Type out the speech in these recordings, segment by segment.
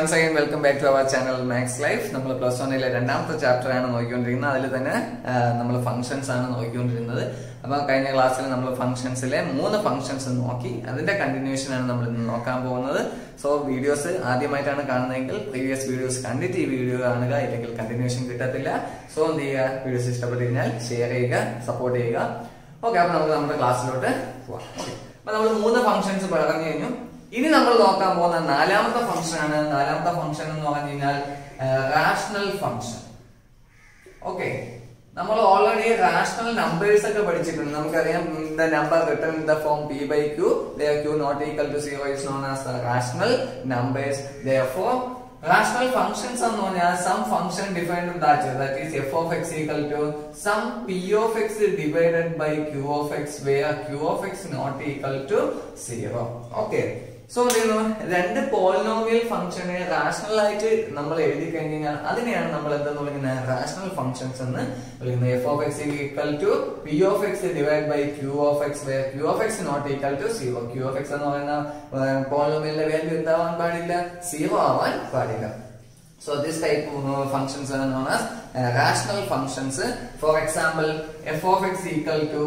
Once again welcome back to our channel Max Life നമ്മൾ plus വണ്ണിലെ രണ്ടാമത്തെ chapter ആണ് നോക്കിക്കൊണ്ടിരിക്കുന്നത് അതിൽ തന്നെ നമ്മൾ ഫംഗ്ഷൻസ് ആണ് നോക്കിക്കൊണ്ടിരുന്നത് അപ്പൊ കഴിഞ്ഞ ക്ലാസ്സിൽ നമ്മൾ ഫംഗ്ഷൻസിലെ മൂന്ന് ഫംഗ്ഷൻസ് നോക്കി അതിന്റെ കണ്ടിന്യൂഷൻ ആണ് നമ്മൾ ഇന്ന് നോക്കാൻ പോകുന്നത് സോ വീഡിയോസ് ആദ്യമായിട്ടാണ് കാണുന്നതെങ്കിൽ പ്രീവിയസ് വീഡിയോസ് കണ്ടിട്ട് ഈ വീഡിയോ കാണുക ഇല്ലെങ്കിൽ കണ്ടിന്യൂഷൻ കിട്ടത്തില്ല സോ എന്ത് ചെയ്യുക വീഡിയോസ് ഇഷ്ടപ്പെട്ടു കഴിഞ്ഞാൽ ഷെയർ ചെയ്യുക സപ്പോർട്ട് ചെയ്യുക ഓക്കെ അപ്പൊ നമുക്ക് നമ്മുടെ ക്ലാസ്സിലോട്ട് പോവാം ഓക്കെ അപ്പൊ നമ്മൾ മൂന്ന് ഫംഗ്ഷൻസ് പറഞ്ഞു കഴിഞ്ഞു ഇനി നമ്മൾ നോക്കാൻ പോകുന്ന നാലാമത്തെ ഫംഗ്ഷൻ ആണ് നാലാമത്തെ ഫംഗ്ഷൻ എന്ന് പറഞ്ഞു കഴിഞ്ഞാൽ റാഷണൽ ഫംഗ്ഷൻ ഓക്കെ നമ്മൾ ഓൾറെഡി റാഷണൽ നമ്പേഴ്സ് ഒക്കെ പഠിച്ചിട്ടുണ്ട് നമുക്കറിയാം the number written in the form P by Q Q not equal to zero is known as the rational numbers for rational functions എന്ന് പറഞ്ഞാൽ some function defined that that is F of X equal to some P of X divided by Q of X where Q of X not equal to zero okay so രണ്ട് polynomial ഫംഗ്ഷനെ rational ആയിട്ട് നമ്മൾ എഴുതി കഴിഞ്ഞാൽ അതിനെയാണ് നമ്മൾ എന്തെന്ന് വിളിക്കുന്നത് റാഷണൽ ഫംഗ്ഷൻസ് എന്ന് വിളിക്കുന്നത് f of X equal to p of x divide by Q of x where q of X not equal to zero q of X എന്ന് പറയുന്ന പോളിനോമിയലിന്റെ വാല്യൂ എന്താവാൻ പാടില്ല സീറോ ആവാൻ പാടില്ല So this type of uh, functions are known as uh, rational functions. For example, f of x equal to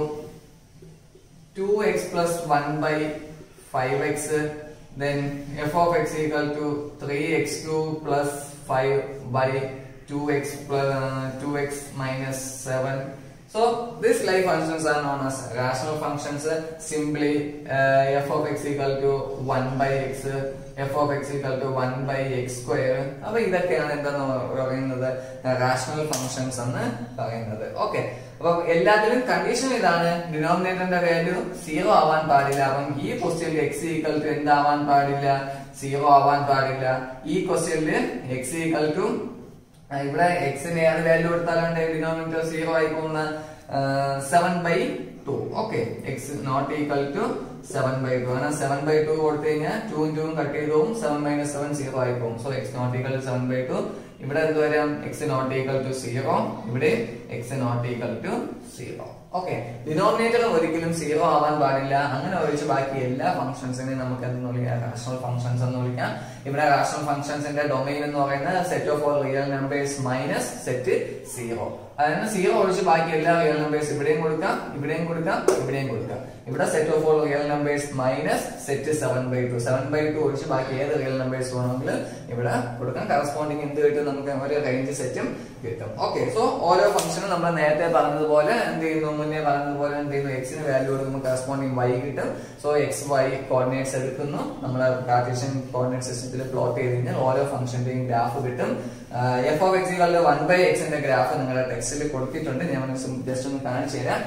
2x plus 1 by 5x then f of x equal to 3x2 plus 5 by 2x plus uh, 2x minus 7 so this like functions are known as rational functions simply uh, f of x equal to 1 by x f of x equal to 1 by x square അപ്പൊ ഇതൊക്കെയാണ് എന്താന്ന് പറയുന്നത് rational functions എന്ന് പറയുന്നത് okay അപ്പൊ എല്ലാത്തിലും condition ഇതാണ് ഡിനോമിനേറ്ററിന്റെ value zero ആവാൻ പാടില്ല അപ്പം ഈ ക്വസ്റ്റ്യനിൽ എക്സ് ഈക്വൽ ടു എന്താവാൻ പാടില്ല സീറോ ആവാൻ പാടില്ല ഈ ക്വസ്റ്റ്യനിൽ എക്സ് ഈക്വൽ ടു ഇവിടെ എക്സിന് ഏത് വാല്യൂ കൊടുത്താലാണ് ഡിനോമിനേറ്റർ സീറോ ആയി പോകുന്ന seven by two okay x not equal to seven by two അങ്ങനെ സെവൻ ബൈ ടു കൊടുത്തു കഴിഞ്ഞാൽ ടൂവും ടൂവും കട്ട് ചെയ്ത് പോകും സെവൻ മൈനസ് സെവൻ സീറോ ആയി പോകും so x not equal to seven by two ഇവിടെ എന്ത് വരാം x not equal to zero ഇവിടെ x not equal to zero okay denominator ഒരിക്കലും സീറോ ആവാൻ പാടില്ല അങ്ങനെ ഒഴിച്ച് ബാക്കി എല്ലാ ഫംഗ്ഷൻസിനെയും നമുക്ക് എന്തെന്ന് വിളിക്കാം റാഷണൽ ഫംഗ്ഷൻസ് എന്ന് വിളിക്കാം ഇവിടെ റാഷണൽ ഫംഗ്ഷൻസിന്റെ ഡൊമൈൻ എന്ന് പറയുന്നത് set of all real numbers minus set zero അതായത് സീറോ ഒഴിച്ച് ബാക്കി എല്ലാ റിയൽ നമ്പേഴ്സ് ഇവിടെയും കൊടുക്കാം ഇവിടെയും കൊടുക്കാം ഇവിടെയും കൊടുക്കാം ഇവിടെ set of all real numbers minus set seven by two seven by two ഒഴിച്ച് ബാക്കി ഏത് റിയൽ നമ്പേഴ്സ് വേണമെങ്കിലും ഇവിടെ കൊടുക്കാം കറസ്പോണ്ടിങ് എന്ത് കിട്ടും നമുക്ക് ഒരു റേഞ്ച് സെറ്റും കിട്ടും ഓക്കെ സോ ഓരോ ഫംഗ്ഷനും നമ്മൾ നേരത്തെ പറഞ്ഞതുപോലെ എന്ത് ചെയ്യുന്നു മുന്നേ പറഞ്ഞതുപോലെ എന്ത് ചെയ്യുന്നു എക്സിന് വാല്യൂ കൊടുക്കുമ്പോൾ കറസ്പോണ്ടിങ് വൈ കിട്ടും സോ എക്സ് വൈ കോർഡിനേറ്റ്സ് എടുക്കുന്നു നമ്മൾ കാർട്ടീഷ്യൻ കോർഡിനേറ്റ് സിസ്റ്റത്തിൽ പ്ലോട്ട് ചെയ്ത് കഴിഞ്ഞാൽ ഓരോ ഫംഗ്ഷന്റെയും ഗ്രാഫ് കിട്ടും f of x one by എക്സിന്റെ ഗ്രാഫ് നിങ്ങളുടെ ടെക്സ്റ്റിൽ കൊടുത്തിട്ടുണ്ട് ഞാൻ ജസ്റ്റ് ഒന്ന് കാണിച്ചു തരാം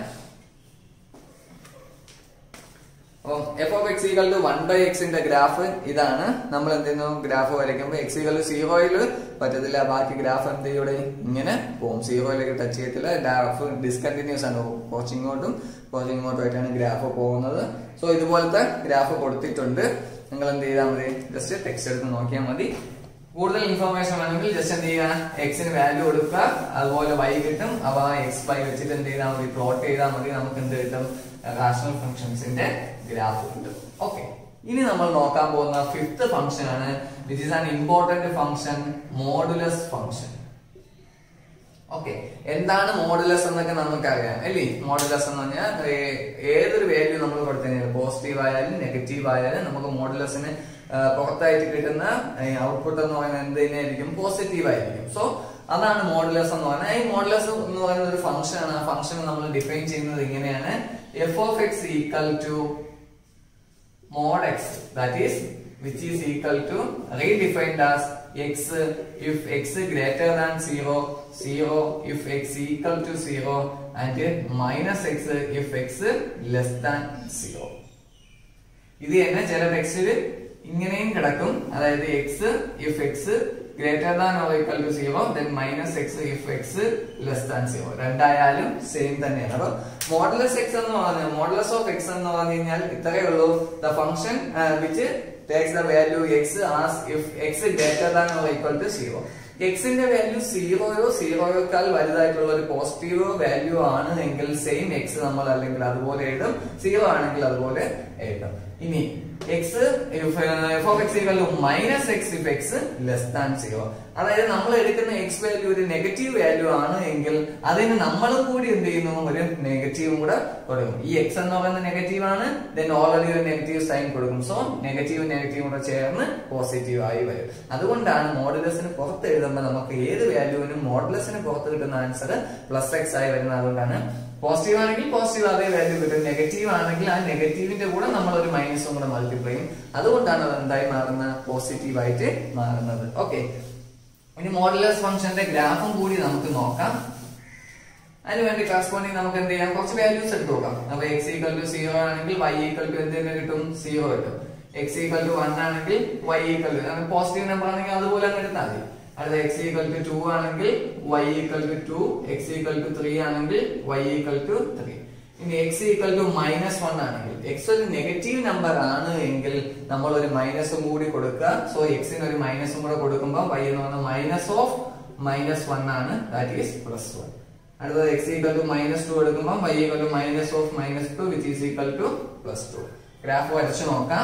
അപ്പം f of X equal to one by എക്സിന്റെ ഗ്രാഫ് ഇതാണ് നമ്മൾ എന്ത് ചെയ്യുന്നു ഗ്രാഫ് വരയ്ക്കുമ്പോൾ എക്സ് ഈക്വൽ ടു സീറോയിൽ പറ്റത്തില്ല ബാക്കി ഗ്രാഫ് എന്ത് ചെയ്യും ഇവിടെ ഇങ്ങനെ പോകും സീറോയിലേക്ക് ടച്ച് ചെയ്യത്തില്ല ഗ്രാഫ് ഡിസ്കണ്ടിന്യൂസ് ആണ് കുറച്ച് ഇങ്ങോട്ടും കുറച്ച് ഇങ്ങോട്ടും ആയിട്ടാണ് ഗ്രാഫ് പോകുന്നത് സോ ഇതുപോലത്തെ ഗ്രാഫ് കൊടുത്തിട്ടുണ്ട് നിങ്ങൾ എന്ത് ചെയ്താൽ മതി ജസ്റ്റ് ടെക്സ്റ്റ് എടുത്ത് നോക്കിയാൽ മതി കൂടുതൽ ഇൻഫർമേഷൻ വേണമെങ്കിൽ ജസ്റ്റ് എന്ത് ചെയ്യുക എക്സിന് വാല്യൂ കൊടുക്കുക അതുപോലെ വൈ കിട്ടും അപ്പൊ എക്സ് വൈ വെച്ചിട്ട് എന്ത് ചെയ്താൽ മതി പ്ലോട്ട് ചെയ്താൽ മതി നമുക്ക് എന്ത് കിട്ടും റാഷണൽ ഫംഗ്ഷൻസിന്റെ ഗ്രാഫ് കിട്ടും ഓക്കെ ഇനി നമ്മൾ നോക്കാൻ പോകുന്ന ഫിഫ്ത് ഫംഗ്ഷൻ ആണ് which is an important function modulus function okay എന്താണ് മോഡുലസ് എന്നൊക്കെ നമുക്കറിയാം അല്ലേ മോഡുലസ് എന്ന് പറഞ്ഞാൽ ഏതൊരു വാല്യൂ നമ്മൾ കൊടുത്തു പോസിറ്റീവ് ആയാലും നെഗറ്റീവ് ആയാലും നമുക്ക് മോഡുലസിന് പുറത്തായിട്ട് കിട്ടുന്ന ഔട്ട്പുട്ട് എന്ന് പറയുന്നത് എന്തിനായിരിക്കും പോസിറ്റീവ് ആയിരിക്കും സോ അതാണ് മോഡുലസ് എന്ന് പറയുന്നത് ഈ മോഡുലസ് എന്ന് പറയുന്ന ഒരു ഫംഗ്ഷൻ ആണ് ആ ഫംഗ്ഷൻ നമ്മൾ ഡിഫൈൻ ചെയ്യുന്നത് ഇങ്ങനെയാണ് f of X equal to mod x that is which is equal to redefined as x if x greater than 0 0 if x equal to 0 and minus x if x less than 0 ഇത് തന്നെ ചില ടെക്സ്റ്റിൽ ഇങ്ങനെയും കിടക്കും അതായത് x if x greater than or equal to zero then minus x if x less than zero രണ്ടായാലും same തന്നെയാണ് അപ്പൊ മോഡലസ് എക്സ് എന്ന് പറഞ്ഞാൽ മോഡലസ് ഓഫ് എക്സ് എന്ന് പറഞ്ഞു കഴിഞ്ഞാൽ ഇത്രയേ ഉള്ളൂ the function which takes the value x as if x greater than or equal to zero എക്സിന്റെ വാല്യൂ സീറോയോ സീറോയേക്കാൾ വലുതായിട്ടുള്ള ഒരു പോസിറ്റീവ് വാല്യൂ ആണ് എങ്കിൽ സെയിം എക്സ് നമ്മൾ അല്ലെങ്കിൽ അതുപോലെ എഴുതും സീറോ ആണെങ്കിൽ അതുപോലെ എഴുതും ഇനി x f of X equal to minus x if x less than zero അതായത് നമ്മൾ എടുക്കുന്ന എക്സ് വാല്യൂ ഒരു നെഗറ്റീവ് വാല്യൂ ആണ് എങ്കിൽ അതിന് നമ്മളും കൂടി എന്ത് ചെയ്യുന്നു ഒരു നെഗറ്റീവും കൂടെ കൊടുക്കും ഈ എക്സ് എന്ന് പറയുന്നത് നെഗറ്റീവ് ആണ് ദെൻ ഓൾറെഡി ഒരു നെഗറ്റീവ് സൈൻ കൊടുക്കും സോ നെഗറ്റീവ് നെഗറ്റീവ് കൂടെ ചേർന്ന് പോസിറ്റീവ് ആയി വരും അതുകൊണ്ടാണ് മോഡുലസിന് പുറത്ത് എഴുതുമ്പോൾ നമുക്ക് ഏത് വാല്യൂവിനും മോഡുലസിന് പുറത്ത് കിട്ടുന്ന ആൻസർ പ്ലസ് എക്സ് ആയി വരുന്നത് അതുകൊണ്ടാണ് പോസിറ്റീവ് ആണെങ്കിൽ പോസിറ്റീവ് അതേ വാല്യൂ കിട്ടും നെഗറ്റീവ് ആണെങ്കിൽ ആ നെഗറ്റീവിന്റെ കൂടെ നമ്മൾ ഒരു മൈനസും കൂടെ മൾട്ടിപ്ലൈ ചെയ്യും അതുകൊണ്ടാണ് അത് എന്തായി മാറുന്ന പോസിറ്റീവ് ആയിട്ട് മാറുന്നത് ഓക്കെ ഇനി മോഡുലസ് ഫംഗ്ഷന്റെ ഗ്രാഫും കൂടി നമുക്ക് നോക്കാം അതിനുവേണ്ടി കറസ്പോണ്ടിങ് നമുക്ക് എന്ത് ചെയ്യാം കുറച്ച് വാല്യൂസ് എടുത്ത് നോക്കാം അപ്പൊ എക്സ് ഈക്വൽ ടു സീറോ ആണെങ്കിൽ വൈ ഈക്വൽ ടു എന്ത് തന്നെ കിട്ടും സീറോ കിട്ടും എക്സ് ഈക്വൽ ടു വൺ ആണെങ്കിൽ y equal to positive number ആണെങ്കിൽ അതുപോലെ അങ്ങ് എടുത്താൽ മതി അടുത്ത എക്സ് ഈക്വൽ ടു ടു ആണെങ്കിൽ y equal to two x equal to three ആണെങ്കിൽ വൈ ഈക്വൽ ടു ത്രീ ഇനി x equal to minus one ആണെങ്കിൽ എക്സ് ഒരു നെഗറ്റീവ് നമ്പർ ആണ് എങ്കിൽ നമ്മൾ ഒരു മൈനസും കൂടി കൊടുക്കുക സോ എക്സിന് ഒരു മൈനസും കൂടെ കൊടുക്കുമ്പോൾ വൈ എന്ന് പറഞ്ഞാൽ മൈനസ് ഓഫ് മൈനസ് വൺ ആണ് ദാറ്റ് ഈസ് പ്ലസ് വൺ അടുത്തത് x equal to minus two എടുക്കുമ്പോൾ y equal to minus of minus two which is equal to plus two graph വരച്ചു നോക്കാം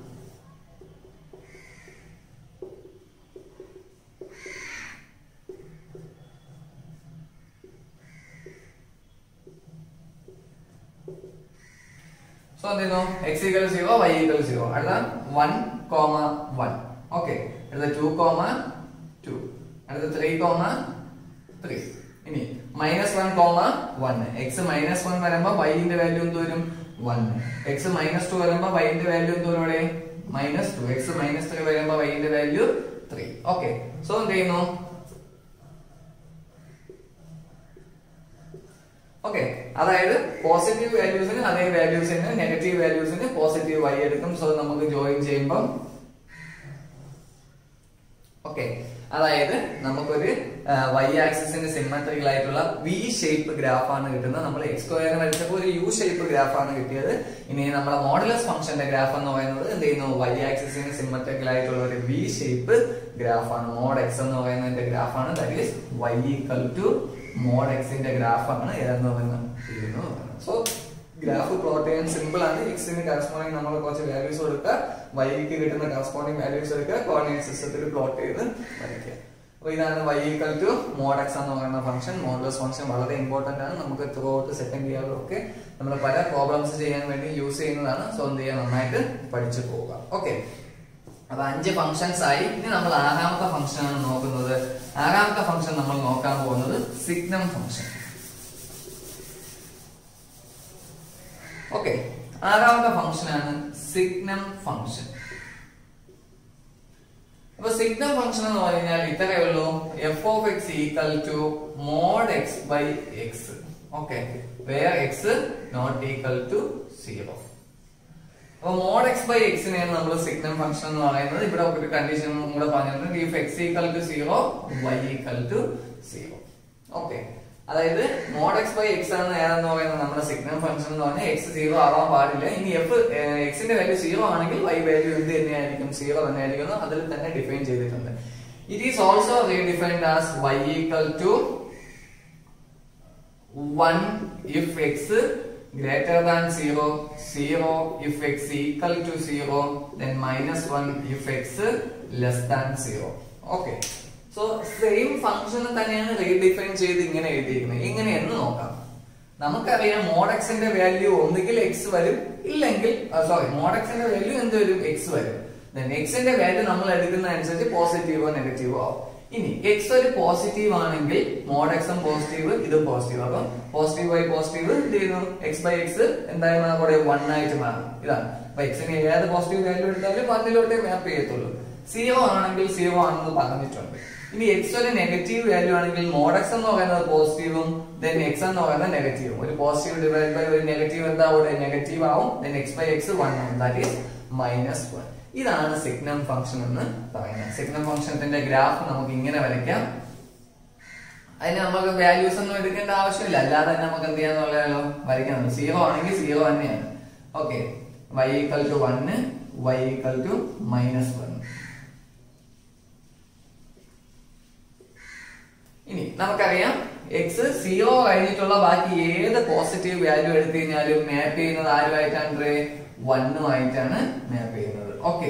സോ എന്ത് ചെയ്യുന്നു x equal zero y equal zero അടുത്ത one comma one okay അടുത്ത two comma two അടുത്ത three comma three ഇനി minus one comma one x minus one വരുമ്പോ വൈന്റെ വാല്യൂ എന്ത് വരും വൺ എക്സ് മൈനസ് ടു വരുമ്പോ വൈന്റെ വാല്യൂ എന്ത് വരും ഇവിടെ minus two X minus three വരുമ്പോ വൈന്റെ വാല്യൂ ത്രീ ഓക്കെ സോ എന്ത് ചെയ്യുന്നു ഓക്കെ അതായത് പോസിറ്റീവ് വാല്യൂസിന് അതേ വാല്യൂസിന് നെഗറ്റീവ് വാല്യൂസിന് പോസിറ്റീവ് വൈ എടുക്കും സോ നമുക്ക് ജോയിൻ ചെയ്യുമ്പോൾ ഓക്കെ അതായത് നമുക്കൊരു വൈ ആക്സിസിന് സിമ്മട്രിക്കൽ ആയിട്ടുള്ള വി ഷേപ്പ് ഗ്രാഫ് ആണ് കിട്ടുന്നത് നമ്മൾ എക്സ് സ്ക്വയർ വരച്ചപ്പോൾ ഒരു യു ഷേപ്പ് ഗ്രാഫ് ആണ് കിട്ടിയത് ഇനി നമ്മുടെ മോഡലസ് ഫംഗ്ഷന്റെ ഗ്രാഫ് എന്ന് പറയുന്നത് എന്ത് ചെയ്യുന്നു വൈ ആക്സിസിന് സിമ്മട്രിക്കൽ ആയിട്ടുള്ള ഒരു വി ഷേപ്പ് ഗ്രാഫ് ആണ് മോഡ് എക്സ് എന്ന് പറയുന്നതിന്റെ ഗ്രാഫ് ആണ് that is y equal to mod എക്സിന്റെ ഗ്രാഫ് ആണ് ഏതെന്ന് പറയുന്നത് സോ ഗ്രാഫ് പ്ലോട്ട് ചെയ്യാൻ സിമ്പിൾ ആണ് എക്സിന് കറസ്പോണ്ടിങ് നമ്മൾ കുറച്ച് വാല്യൂസ് കൊടുക്കുക വൈക്ക് കിട്ടുന്ന കറസ്പോണ്ടിങ് വാല്യൂസ് എടുക്കുക കോർഡിനേറ്റ് സിസ്റ്റത്തിൽ പ്ലോട്ട് ചെയ്ത് വരയ്ക്കുക അപ്പൊ ഇതാണ് y equal to mod x എന്ന് പറയുന്ന ഫംഗ്ഷൻ മോഡലസ് ഫംഗ്ഷൻ വളരെ ഇമ്പോർട്ടന്റ് ആണ് നമുക്ക് ത്രൂ ഔട്ട് സെക്കൻഡ് ഇയറിലൊക്കെ നമ്മൾ പല പ്രോബ്ലംസ് ചെയ്യാൻ വേണ്ടി യൂസ് ചെയ്യുന്നതാണ് സോ എന്ത് ചെയ്യാൻ നന്നായിട്ട് പഠിച്ചു പോവുക ഓക്കെ അപ്പൊ അഞ്ച് ഫംഗ്ഷൻസ് ആയി ഇനി നമ്മൾ ആറാമത്തെ ഫംഗ്ഷൻ ആണ് നോക്കുന്നത് ആറാമത്തെ ഫംഗ്ഷൻ നമ്മൾ നോക്കാൻ പോകുന്നത് സിഗ്നം ഫംഗ്ഷൻ ഓക്കെ ആറാമത്തെ ഫംഗ്ഷൻ ആണ് സിഗ്നം ഫംഗ്ഷൻ അപ്പൊ സിഗ്നം ഫംഗ്ഷൻ എന്ന് പറഞ്ഞാൽ ഇത്രയേ ഉള്ളൂ f of X equal to mod x by x okay where x not equal to zero അപ്പൊ മോഡ് എക്സ് ബൈ എക്സിനെയാണ് നമ്മൾ സിഗ്നം ഫംഗ്ഷൻ എന്ന് പറയുന്നത് ഇവിടെ ഒരു കണ്ടീഷൻ കൂടെ പറഞ്ഞിട്ടുണ്ട് if x equal to zero y equal to zero okay അതായത് മോഡ് എക്സ് ബൈ എക്സ് ആണ് ഏതെന്ന് പറയുന്നത് നമ്മുടെ സിഗ്നം ഫംഗ്ഷൻ എന്ന് പറഞ്ഞാൽ എക്സ് സീറോ ആവാൻ പാടില്ല ഇനി എഫ് എക്സിന്റെ വാല്യൂ സീറോ ആണെങ്കിൽ വൈ വാല്യൂ എന്ത് തന്നെയായിരിക്കും സീറോ തന്നെ ആയിരിക്കും അതിൽ തന്നെ ഡിഫൈൻ ചെയ്തിട്ടുണ്ട് it is also redefined as y equal to one if x greater than 0 0 if x equal to 0 then minus 1 if x less than 0 okay so same function തന്നെയാണ് redefine ചെയ്ത് ഇങ്ങനെ എഴുതിയിരിക്കുന്നത് എങ്ങനെയെന്ന് നോക്കാം നമുക്കറിയാം മോഡ് എക്സിന്റെ വാല്യൂ ഒന്നുകിൽ എക്സ് വരും ഇല്ലെങ്കിൽ സോറി മോഡ് എക്സിന്റെ വാല്യൂ എന്ത് വരും എക്സ് വരും എക്സിന്റെ വാല്യൂ നമ്മൾ എടുക്കുന്ന അനുസരിച്ച് പോസിറ്റീവോ നെഗറ്റീവോ ആവും ഇനി എക്സ് ഒരു പോസിറ്റീവ് ആണെങ്കിൽ മോഡ് എക്സും പോസിറ്റീവ് ഇതും പോസിറ്റീവ് അപ്പൊ പോസിറ്റീവ് ബൈ പോസിറ്റീവ് എന്ത് ചെയ്യുന്നു എക്സ് ബൈ എക്സ് എന്തായി മാറും കൂടെ വൺ ആയിട്ട് മാറും ഇതാണ് അപ്പൊ എക്സിന് ഏത് പോസിറ്റീവ് വാല്യൂ എടുത്താലും വണ്ണിലോട്ടേ മാപ്പ് ചെയ്യത്തുള്ളൂ സീറോ ആണെങ്കിൽ സീറോ ആണെന്ന് പറഞ്ഞിട്ടുണ്ട് ഇനി എക്സ് ഒരു നെഗറ്റീവ് വാല്യൂ ആണെങ്കിൽ മോഡ് എക്സ് എന്ന് പറയുന്നത് പോസിറ്റീവും ദെൻ എക്സ് എന്ന് പറയുന്നത് നെഗറ്റീവും ഒരു പോസിറ്റീവ് ഡിവൈഡ് ബൈ ഒരു നെഗറ്റീവ് എന്താ അവിടെ നെഗറ്റീവ് ആവും then x by x one ആവും ദാറ്റ് ഈസ് മൈനസ് വൺ ഇതാണ് സിഗ്നം ഫംഗ്ഷൻ എന്ന് പറയുന്നത് സിഗ്നം ഫംഗ്ഷന്റെ ഗ്രാഫ് നമുക്ക് ഇങ്ങനെ വരയ്ക്കാം അതിന് നമുക്ക് വാല്യൂസ് ഒന്നും എടുക്കേണ്ട ആവശ്യമില്ല അല്ലാതെ തന്നെ നമുക്ക് എന്ത് ചെയ്യാന്ന് പറയാലോ വരയ്ക്കാം സീറോ ആണെങ്കിൽ സീറോ തന്നെയാണ് okay y equal to one y equal to minus one ഇനി നമുക്കറിയാം എക്സ് സീറോ കഴിഞ്ഞിട്ടുള്ള ബാക്കി ഏത് പോസിറ്റീവ് വാല്യൂ എടുത്തു കഴിഞ്ഞാലും മാപ്പ് ചെയ്യുന്നത് ആരുമായിട്ടാണ് വണ്ണുമായിട്ടാണ് മാപ്പ് ചെയ്യുന്നത് ഓക്കെ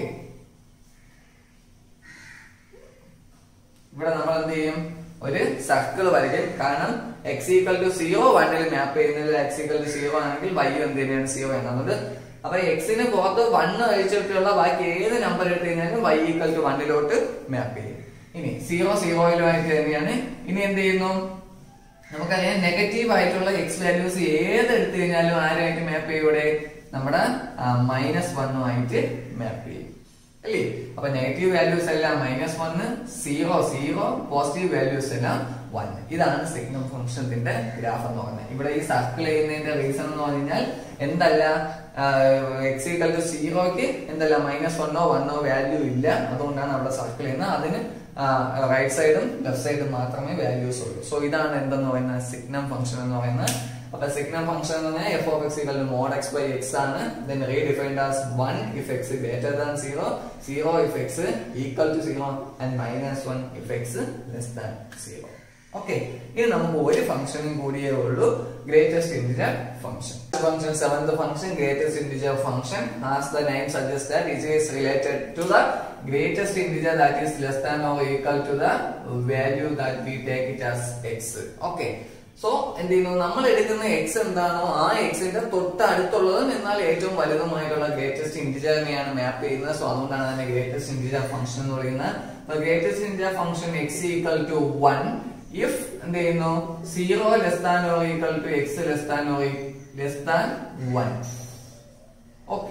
ഇവിടെ നമ്മൾ എന്ത് ചെയ്യും ഒരു സർക്കിൾ വരയ്ക്കും കാരണം എക്സ് ഈക്വൽ ടു സീറോ വണ്ണിൽ മാപ്പ് ചെയ്യുന്നത് എക്സ് ഈക്വൽ ടു സീറോ ആണെങ്കിൽ വൈ എന്ത് തന്നെയാണ് സീറോ എന്നുള്ളത് അപ്പൊ എക്സിന് പുറത്ത് വണ്ണ് കഴിച്ചിട്ടുള്ള ബാക്കി ഏത് നമ്പർ എടുത്തു കഴിഞ്ഞാലും വൈ ഈക്വൽ ടു വണ്ണിലോട്ട് മാപ്പ് ചെയ്യും ഇനി സീറോ സീറോയിലുമായിട്ട് തന്നെയാണ് ഇനി എന്ത് ചെയ്യുന്നു നമുക്കറിയാം നെഗറ്റീവ് ആയിട്ടുള്ള എക്സ് വാല്യൂസ് ഏത് എടുത്തു കഴിഞ്ഞാലും ആരായിട്ട് മാപ്പ് ചെയ്യും ഇവിടെ നമ്മുടെ മൈനസ് വണ്ണുമായിട്ട് മാപ്പ് ചെയ്യും അല്ലേ അപ്പൊ നെഗറ്റീവ് വാല്യൂസ് എല്ലാം minus one zero zero positive values എല്ലാം വൺ ഇതാണ് സിഗ്നൽ ഫംഗ്ഷന്റെ ഗ്രാഫ് എന്ന് പറയുന്നത് ഇവിടെ ഈ സർക്കിൾ ചെയ്യുന്നതിന്റെ റീസൺ എന്ന് പറഞ്ഞാൽ എന്തല്ല എക്സ് ഈക്വൽ ടു സീറോക്ക് എന്തല്ല മൈനസ് വണ്ണോ വണ്ണോ വാല്യൂ ഇല്ല അതുകൊണ്ടാണ് അവിടെ സർക്കിൾ ചെയ്യുന്നത് അതിന് റൈറ്റ് സൈഡും ലെഫ്റ്റ് സൈഡും മാത്രമേ വാല്യൂസ് ഉള്ളൂ സോ ഇതാണ് എന്തെന്ന് പറയുന്നത് സിഗ്നം ഫംഗ്ഷൻ എന്ന് പറയുന്നത് അപ്പൊ സിഗ്നം ഫംഗ്ഷൻ എന്ന് പറഞ്ഞാൽ f of X equal to mod x by x ആണ് then redefined as one if x greater than zero zero if x equal to zero and minus one if x less than zero okay ഇനി നമുക്ക് ഒരു ഫംഗ്ഷനും കൂടിയേ ഉള്ളൂ greatest integer function function seventh function greatest integer function as the name suggest that it is related to the greatest integer that is less than or equal to the value that we take it as x okay so എന്ത് ചെയ്യുന്നു നമ്മൾ എടുക്കുന്ന X എന്താണോ ആ എക്സിന്റെ തൊട്ടടുത്തുള്ളതും എന്നാൽ ഏറ്റവും വലുതുമായിട്ടുള്ള greatest ഇന്റിജറിനെയാണ് മാപ്പ് ചെയ്യുന്നത് സോ അതുകൊണ്ടാണ് അതിന്റെ ഗ്രേറ്റസ്റ്റ് ഇന്റിജർ ഫംഗ്ഷൻ എന്ന് പറയുന്നത് greatest integer function x equal to one if എന്ത് ചെയ്യുന്നു zero less than or equal to X less than or less than one okay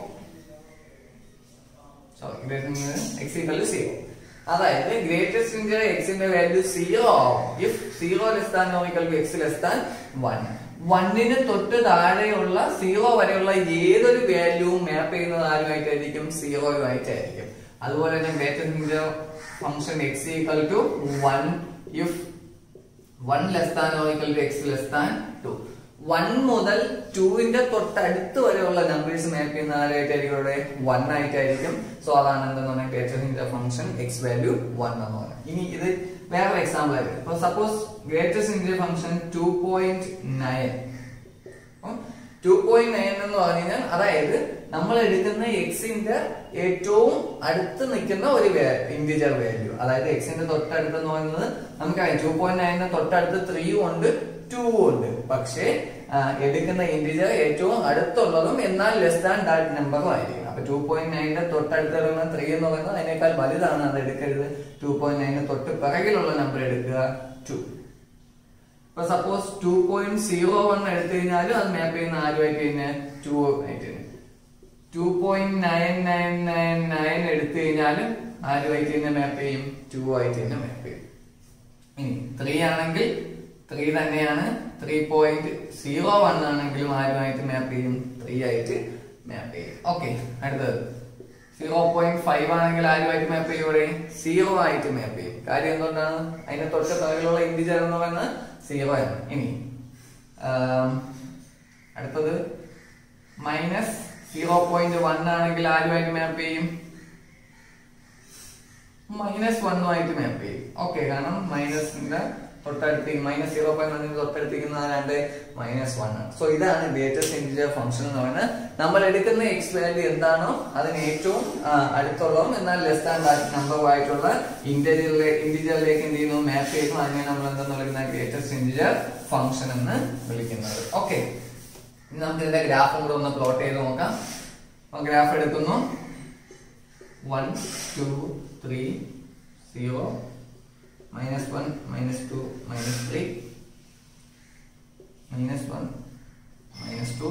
sorry x equal to zero അതായത് greatest integer എക്സിന്റെ value zero ആവും if zero less than നോമിക്കൽ to X less than one വണ്ണിന് തൊട്ട് താഴെയുള്ള zero വരെയുള്ള ഏതൊരു വാല്യൂവും മാപ്പ് ചെയ്യുന്നത് ആരുമായിട്ടായിരിക്കും സീറോയുമായിട്ടായിരിക്കും അതുപോലെ തന്നെ greatest integer function x equal to one if one less than നോമിക്കൽ to X less than two one മുതൽ ടുവിന്റെ തൊട്ടടുത്ത് വരെയുള്ള നമ്പേഴ്സ് മാപ്പ് ചെയ്യുന്ന ആരായിട്ടായിരിക്കും ഇവിടെ വൺ ആയിട്ടായിരിക്കും സോ അതാണ് എന്തെന്ന് പറഞ്ഞാൽ greatest function x value one എന്ന് പറയുന്നത് ഇനി ഇത് വേറൊരു എക്സാമ്പിൾ ആയിരിക്കും ഇപ്പൊ suppose greatest India function two point nine two point nine എന്ന് പറഞ്ഞു കഴിഞ്ഞാൽ അതായത് നമ്മൾ എടുക്കുന്ന എക്സിന്റെ ഏറ്റവും അടുത്ത് നിൽക്കുന്ന ഒരു ഇന്റിജർ വാല്യൂ അതായത് എക്സിന്റെ തൊട്ടടുത്ത് എന്ന് പറയുന്നത് നമുക്കറിയാം ടു പോയിന്റ് നയനിന് തൊട്ടടുത്ത് ത്രീയും ഉണ്ട് ടു ഉണ്ട് പക്ഷേ എടുക്കുന്ന ഇന്റിജർ ഏറ്റവും അടുത്തുള്ളതും എന്നാൽ ലെസ് ദാൻ ദാറ്റ് നമ്പറും ആയിരിക്കും അപ്പൊ ടു പോയിന്റ് നയനിന്റെ തൊട്ടടുത്ത് വരുന്ന ത്രീ എന്ന് പറയുന്നത് അതിനേക്കാൾ വലുതാണ് അത് എടുക്കരുത് ടു പോയിന്റ് നയനിന് തൊട്ട് പിറകിലുള്ള നമ്പർ എടുക്കുക ടു ഇപ്പൊ suppose two point zero one എടുത്തു കഴിഞ്ഞാലും അത് മാപ്പ് ചെയ്യുന്ന ആരുമായിട്ട് കഴിഞ്ഞാൽ ടു ആയിട്ട് two point nine nine nine nine എടുത്തു കഴിഞ്ഞാലും ആരുമായിട്ട് തന്നെ മാപ്പ് ചെയ്യും ടു ആയിട്ട് തന്നെ മാപ്പ് ചെയ്യും ഇനി ത്രീ ആണെങ്കിൽ ത്രീ തന്നെയാണ് ത്രീ പോയിന്റ് സീറോ വൺ ആണെങ്കിലും ആരുമായിട്ട് മാപ്പ് ചെയ്യും ത്രീ ആയിട്ട് മാപ്പ് ചെയ്യും ഓക്കെ അടുത്തത് സീറോ പോയിന്റ് ഫൈവ് ആണെങ്കിൽ ആരുമായിട്ട് മാപ്പ് ചെയ്യും ഇവിടെ സീറോ ആയിട്ട് മാപ്പ് ചെയ്യും കാര്യം എന്തുകൊണ്ടാണ് അതിന്റെ തൊട്ട് പിറകിലുള്ള ഇന്റിജർ എന്ന് പറയുന്നത് സീറോ ആണ് ഇനി അടുത്തത് മൈനസ് സീറോ പോയിന്റ് വൺ ആണെങ്കിൽ ആരുമായിട്ട് മാപ്പ് ചെയ്യും മൈനസ് വണ്ണുമായിട്ട് മാപ്പ് ചെയ്യും ഓക്കെ കാരണം മൈനസിന്റെ തൊട്ടടുത്ത് മൈനസ് സീറോ പോയിന്റ് വണ്ണിന് തൊട്ടടുത്തിരിക്കുന്ന രണ്ട് മൈനസ് വൺ ആണ് സോ ഇതാണ് ഗ്രേറ്റസ്റ്റ് ഇന്റിജർ ഫംഗ്ഷൻ എന്ന് പറയുന്നത് നമ്മൾ എടുക്കുന്ന എക്സ് വാല്യൂ എന്താണോ അതിന് ഏറ്റവും അടുത്തുള്ളതും എന്നാൽ ലെസ് ദാൻ ദാറ്റ് നമ്പർ ആയിട്ടുള്ള ഇന്റീരിയറിലെ ഇന്റീരിയറിലേക്ക് എന്ത് ചെയ്യുന്നു മാപ്പ് ചെയ്യുന്നു അതിനെ നമ്മൾ എന്തെന്ന് വിളിക്കുന്ന ഗ്രേറ്റസ്റ്റ് ഇന്റിജർ ഫംഗ്ഷൻ എന്ന് വിളിക്കുന്നത് ഓക്കെ ഇനി നമുക്ക് ഇതിന്റെ ഗ്രാഫും കൂടെ ഒന്ന് പ്ലോട്ട് ചെയ്ത് നോക്കാം ഗ്രാഫ് എടുക്കുന്നു one two three zero minus 1 minus 2 minus 3 minus 1 minus 2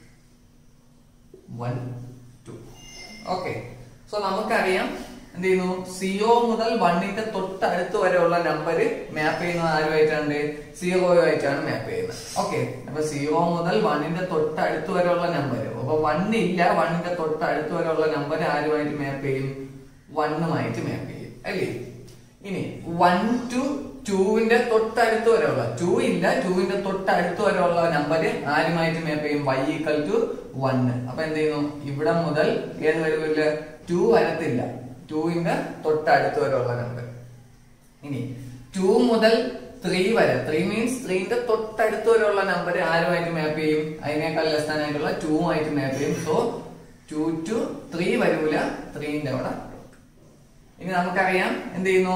1 2 okay so നമുക്കറിയാം എന്ത് ചെയ്യുന്നു സീറോ മുതൽ വണ്ണിന്റെ തൊട്ടടുത്ത് വരെയുള്ള നമ്പർ മാപ്പ് ചെയ്യുന്നത് ആരുമായിട്ടാണ് സീറോയുമായിട്ടാണ് മാപ്പ് ചെയ്യുന്നത് ഓക്കെ അപ്പൊ സീറോ മുതൽ വണ്ണിന്റെ തൊട്ടടുത്ത് വരെയുള്ള നമ്പർ അപ്പൊ വൺ ഇല്ല വണ്ണിന്റെ തൊട്ടടുത്ത് വരെയുള്ള നമ്പർ ആരുമായിട്ട് മാപ്പ് ചെയ്യും വണ്ണുമായിട്ട് മാപ്പ് ചെയ്യും അല്ലേ ഇനി വൺ ടു ടൂവിന്റെ തൊട്ടടുത്ത് വരെയുള്ള ടു ഇല്ല ടൂവിന്റെ തൊട്ടടുത്ത് വരെയുള്ള നമ്പർ ആരുമായിട്ട് മാപ്പ് ചെയ്യും വൈ ഈക്വൽ ടു വണ് അപ്പൊ എന്ത് ചെയ്യുന്നു ഇവിടെ മുതൽ ഏത് വരവില്ല ടു വരത്തില്ല ടൂവിന്റെ തൊട്ടടുത്ത് വരെയുള്ള നമ്പർ ഇനി ടു മുതൽ ത്രീ വരെ ത്രീ മീൻസ് ത്രീന്റെ തൊട്ടടുത്ത് വരെയുള്ള നമ്പർ ആരുമായിട്ട് മാപ്പ് ചെയ്യും അതിനേക്കാൾ ലെസ് ആയിട്ടുള്ള ടൂ ആയിട്ട് മാപ്പ് ചെയ്യും സോ ടു ടു ത്രീ വരൂല ത്രീന്റെ അവിടെ ഇനി നമുക്കറിയാം എന്ത് ചെയ്യുന്നു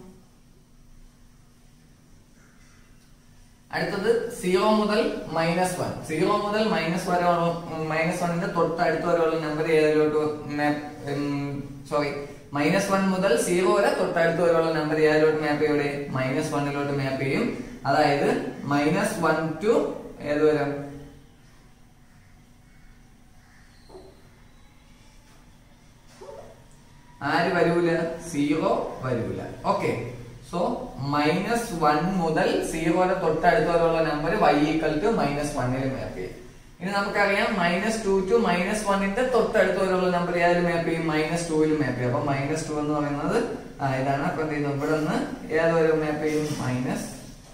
അടുത്തത് സീറോ മുതൽ മൈനസ് വൺ സീറോ മുതൽ മൈനസ് വരെ മൈനസ് വണ്ണിന്റെ തൊട്ടടുത്ത് വരെയുള്ള നമ്പർ ഏതിലോട്ട് സോറി മൈനസ് വൺ മുതൽ സീറോ വരെ തൊട്ടടുത്ത് വരെയുള്ള നമ്പർ ഏതിലോട്ട് മാപ്പ് ചെയ്യും മൈനസ് വണ്ണിലോട്ട് മാപ്പ് ചെയ്യും അതായത് മൈനസ് വൺ ടു ഏത് വരെ ആര് വരൂല സീറോ വരൂല ഓക്കെ സോ മൈനസ് വൺ മുതൽ സീറോയുടെ തൊട്ടടുത്ത് വരെയുള്ള number y equal to minus വണ്ണിൽ മാപ്പ് ചെയ്യും ഇനി നമുക്കറിയാം മൈനസ് ടു ടു മൈനസ് വണ്ണിന്റെ തൊട്ടടുത്ത് വരെയുള്ള നമ്പർ ഏതിൽ മാപ്പ് ചെയ്യും മൈനസ് ടൂവിൽ മാപ്പ് ചെയ്യും അപ്പൊ മൈനസ് ടു എന്ന് പറയുന്നത് ആ ഇതാണ് അപ്പൊ എന്ത് ചെയ്യുന്നു ഇവിടെ നിന്ന് ഏത് വരെ മാപ്പ് ചെയ്യും മൈനസ്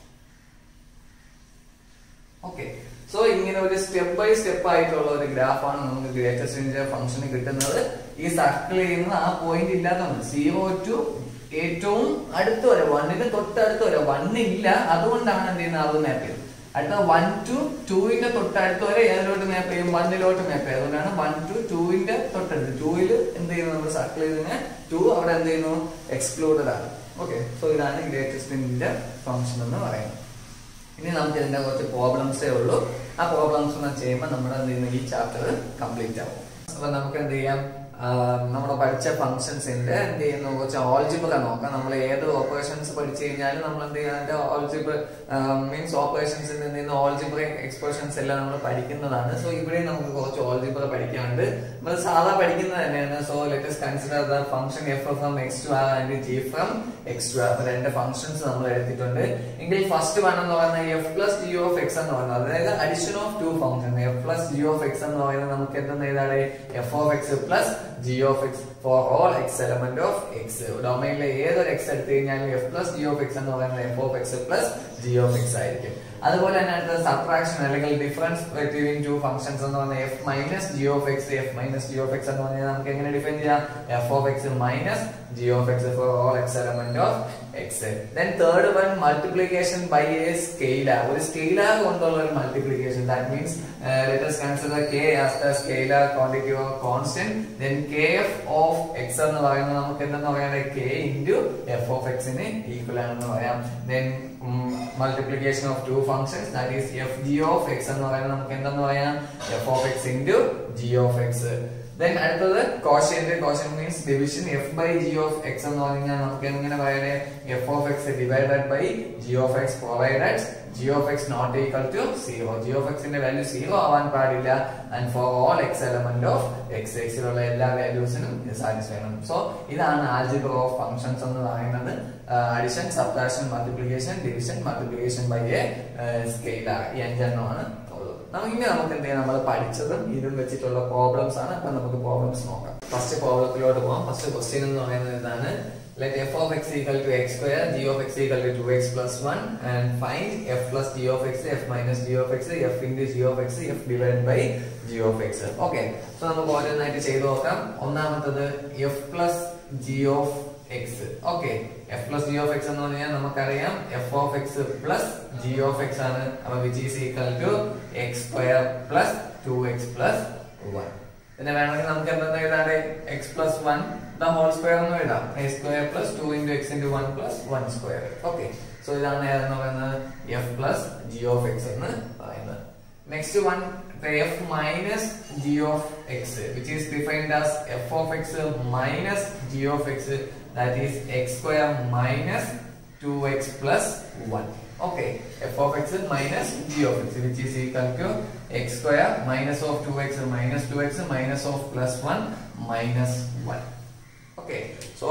ഓക്കെ സോ ഇങ്ങനെ ഒരു സ്റ്റെപ്പ് ബൈ സ്റ്റെപ്പ് ആയിട്ടുള്ള ഒരു ഗ്രാഫാണ് നമുക്ക് ഗ്രേറ്റസ്റ്റ് ഫംഗ്ഷന് കിട്ടുന്നത് ഈ സർക്കിൾ ചെയ്യുന്നത് ആ പോയിന്റ് ഇല്ലാത്തതാണ് സീറോ ടു ഏറ്റവും അടുത്ത് വരെ വണ്ണിന് തൊട്ടടുത്ത് വരെ വൺ ഇല്ല അതുകൊണ്ടാണ് എന്ത് ചെയ്യുന്നത് അത് മാപ്പ് ചെയ്യുന്നത് അടുത്ത വൺ ടു ടൂവിന്റെ തൊട്ടടുത്ത് വരെ ഏതിലോട്ട് മാപ്പ് ചെയ്യും വണ്ണിലോട്ട് മാപ്പ് ചെയ്യും അതുകൊണ്ടാണ് വൺ ടു ടൂവിന്റെ തൊട്ടടുത്ത് ടൂവിൽ എന്ത് ചെയ്യുന്നു നമ്മൾ സർക്കിൾ ചെയ്തതിന് ടു അവിടെ എന്ത് ചെയ്യുന്നു എക്സ്ക്ലൂഡഡ് ആണ് ഓക്കെ സോ ഇതാണ് ഗ്രേറ്റസ്റ്റ് ഫംഗ്ഷൻ എന്ന് പറയുന്നത് ഇനി നമുക്ക് ഇതിന്റെ കുറച്ച് പ്രോബ്ലംസേ ഉള്ളൂ ആ പ്രോബ്ലംസ് ചെയ്യുമ്പോൾ നമ്മുടെ എന്ത് ചെയ്യുന്നു ഈ ചാപ്റ്റർ കംപ്ലീറ്റ് ആവും അപ്പൊ നമുക്ക് എന്ത് ചെയ്യാം നമ്മൾ പഠിച്ച ഫംഗ്ഷൻസിന്റെ എന്ത് ചെയ്യുന്നു കുറച്ച് ഓൾജിബ്ര നോക്കാം നമ്മൾ ഏത് ഓപ്പറേഷൻസ് പഠിച്ചു കഴിഞ്ഞാലും നമ്മൾ എന്ത് ചെയ്യാം അതിന്റെ ഓൾജിബ്ര മീൻസ് ഓപ്പറേഷൻസിൽ നിന്ന് ഓൾജിബ്ര എക്സ്പ്രഷൻസ് എല്ലാം നമ്മൾ പഠിക്കുന്നതാണ് സോ ഇവിടെ നമുക്ക് കുറച്ച് ഓൾജിബ്ര പഠിക്കാനുണ്ട് നമ്മൾ സാധാ പഠിക്കുന്നത് തന്നെയാണ് so let's consider the function f from x to r and g from x to r രണ്ട് ഫംഗ്ഷൻസ് നമ്മൾ എടുത്തിട്ടുണ്ട് എങ്കിൽ ഫസ്റ്റ് വൺ എന്ന് പറയുന്നത് F plus G of X എന്ന് പറയുന്നത് അതായത് addition of two function f plus G of X എന്ന് പറയുന്നത് നമുക്ക് എന്തെന്ന് എഴുതാണ് f of x plus G of X for all X element of x ഡൊമൈനിലെ ഏതൊരു എക്സ് എടുത്തു കഴിഞ്ഞാലും F plus G of X എന്ന് പറയുന്നത് F of x plus G of x ആയിരിക്കും അതുപോലെ തന്നെ അടുത്ത സബ്ട്രാക്ഷൻ അല്ലെങ്കിൽ ഡിഫറൻസ് ബിറ്റ്വീൻ ടു ഫംഗ്ഷൻസ് എന്ന് പറഞ്ഞാൽ F minus G of X F minus G of X എന്ന് പറഞ്ഞാൽ നമുക്ക് എങ്ങനെ ഡിഫൈൻ ചെയ്യാം F of X minus G of X for all X element of X then third one multiplication by a scalar ഒരു scalar കൊണ്ടുള്ള ഒരു multiplication that means let us consider k as the scalar quantity or constant then kf of x എന്ന് പറയുന്നത് നമുക്ക് എന്തെന്ന് പറയുന്നത് k into f of x ന് equal ആണെന്ന് പറയാം then multiplication of two functions that is F G of X എന്ന് പറയുന്നത് നമുക്ക് എന്തെന്ന് പറയാം F of X into G of X then അടുത്തത് quotient quotient means division F by G of X എന്ന് പറഞ്ഞാൽ നമുക്ക് എങ്ങനെ പറയുന്നത് F of X divided by G of X provided G of X not equal to zero G of എക്സിന്റെ value zero ആവാൻ പാടില്ല and four all X element of X എക്സിലുള്ള എല്ലാ വാല്യൂസിനും സാറ്റിസ്ഫൈ ചെയ്യണം സോ ഇതാണ് ആൽജിബ്ര ഓഫ് ഫംഗ്ഷൻസ് എന്ന് പറയുന്നത് addition subtraction multiplication division multiplication by a scalar ഈ അഞ്ചെണ്ണമാണ് ഉള്ളത് നമുക്ക് ഇനി നമുക്ക് എന്ത് ചെയ്യാം നമ്മൾ പഠിച്ചതും ഇതും വെച്ചിട്ടുള്ള പ്രോബ്ലംസ് ആണ് അപ്പൊ നമുക്ക് പ്രോബ്ലംസ് നോക്കാം ഫസ്റ്റ് പ്രോബ്ലത്തിലോട്ട് പോകാം ഫസ്റ്റ് ക്വസ്റ്റ്യൻ എന്ന് പറയുന്നത് ഇതാണ് let f of x equal to x square g of x equal to 2x plus 1 and find f plus g of x f minus g of x f into g of x f divided by g of x okay so നമുക്ക് ഓരോന്നായിട്ട് ചെയ്തു നോക്കാം ഒന്നാമത്തത് f plus g of x okay f plus g of x എന്ന് പറഞ്ഞാൽ നമുക്കറിയാം f of x plus g of x ആണ് അപ്പൊ which is equal to x square plus 2x plus 1 പിന്നെ വേണമെങ്കിൽ നമുക്ക് എന്താ എഴുതാതെ X plus one the whole square എന്ന് എഴുതാം A square plus two into X into one plus one square okay so ഇതാണ് ഏതെന്ന് പറയുന്നത് F plus G of X എന്ന് പറയുന്നത് next one F minus G of X which is defined as F of X minus G of X that is X square minus two X plus one okay f of x minus g of x which is equal to x square minus of 2x minus 2x minus of plus 1 minus 1 okay so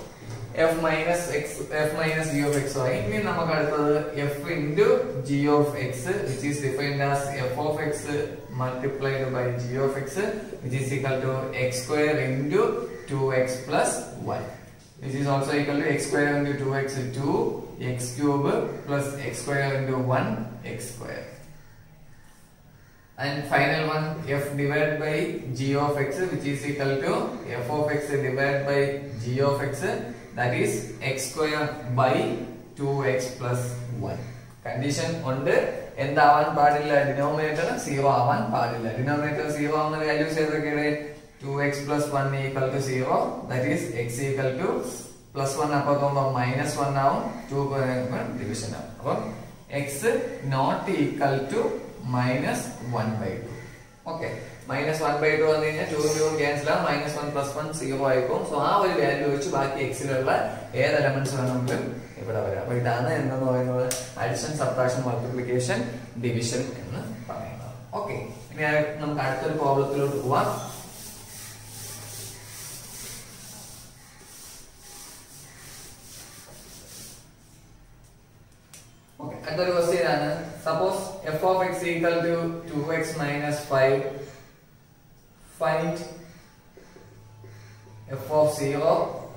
f minus x f minus g of x y ഇനി നമുക്ക് അടുത്തത് f into g of x which is defined as f of x multiplied by g of x which is equal to x square into 2x plus 1 which is also equal to x square into 2x 2 x cube plus x square into 1 x square and final one f divided by g of x which is equal to f of x divided by g of x that is x square by two X plus one condition ഉണ്ട് എന്താവാൻ പാടില്ല denominator zero ആവാൻ പാടില്ല denominator zero ആവുന്ന values ഏതൊക്കെയാണ് two X plus one equal to zero that is X equal to plus one അപ്പത്തുമ്പോ minus one ആവും two division ആവും അപ്പം X not equal to minus one by two okay minus one by two വന്നു കഴിഞ്ഞാൽ two two cancel ആവും minus one plus one zero ആയിപ്പോവും so ആ ഒരു വാല്യൂ വെച്ച് ബാക്കി എക്സിലുള്ള ഏത് എലമെന്റ്സ് വേണമെങ്കിലും ഇവിടെ വരാം അപ്പൊ ഇതാണ് എന്തെന്ന് പറയുന്നത് അഡിഷൻ സബ്ട്രാക്ഷൻ മൾട്ടിപ്ലിക്കേഷൻ ഡിവിഷൻ എന്ന് പറയുന്നത് ഓക്കെ ഇനി നമുക്ക് അടുത്തൊരു പ്രോബ്ലത്തിലോട്ട് പോവാം ഓക്കെ അടുത്തൊരു ക്വസ്റ്റ്യൻ ആണ് suppose F of X equal to two X minus five find F of zero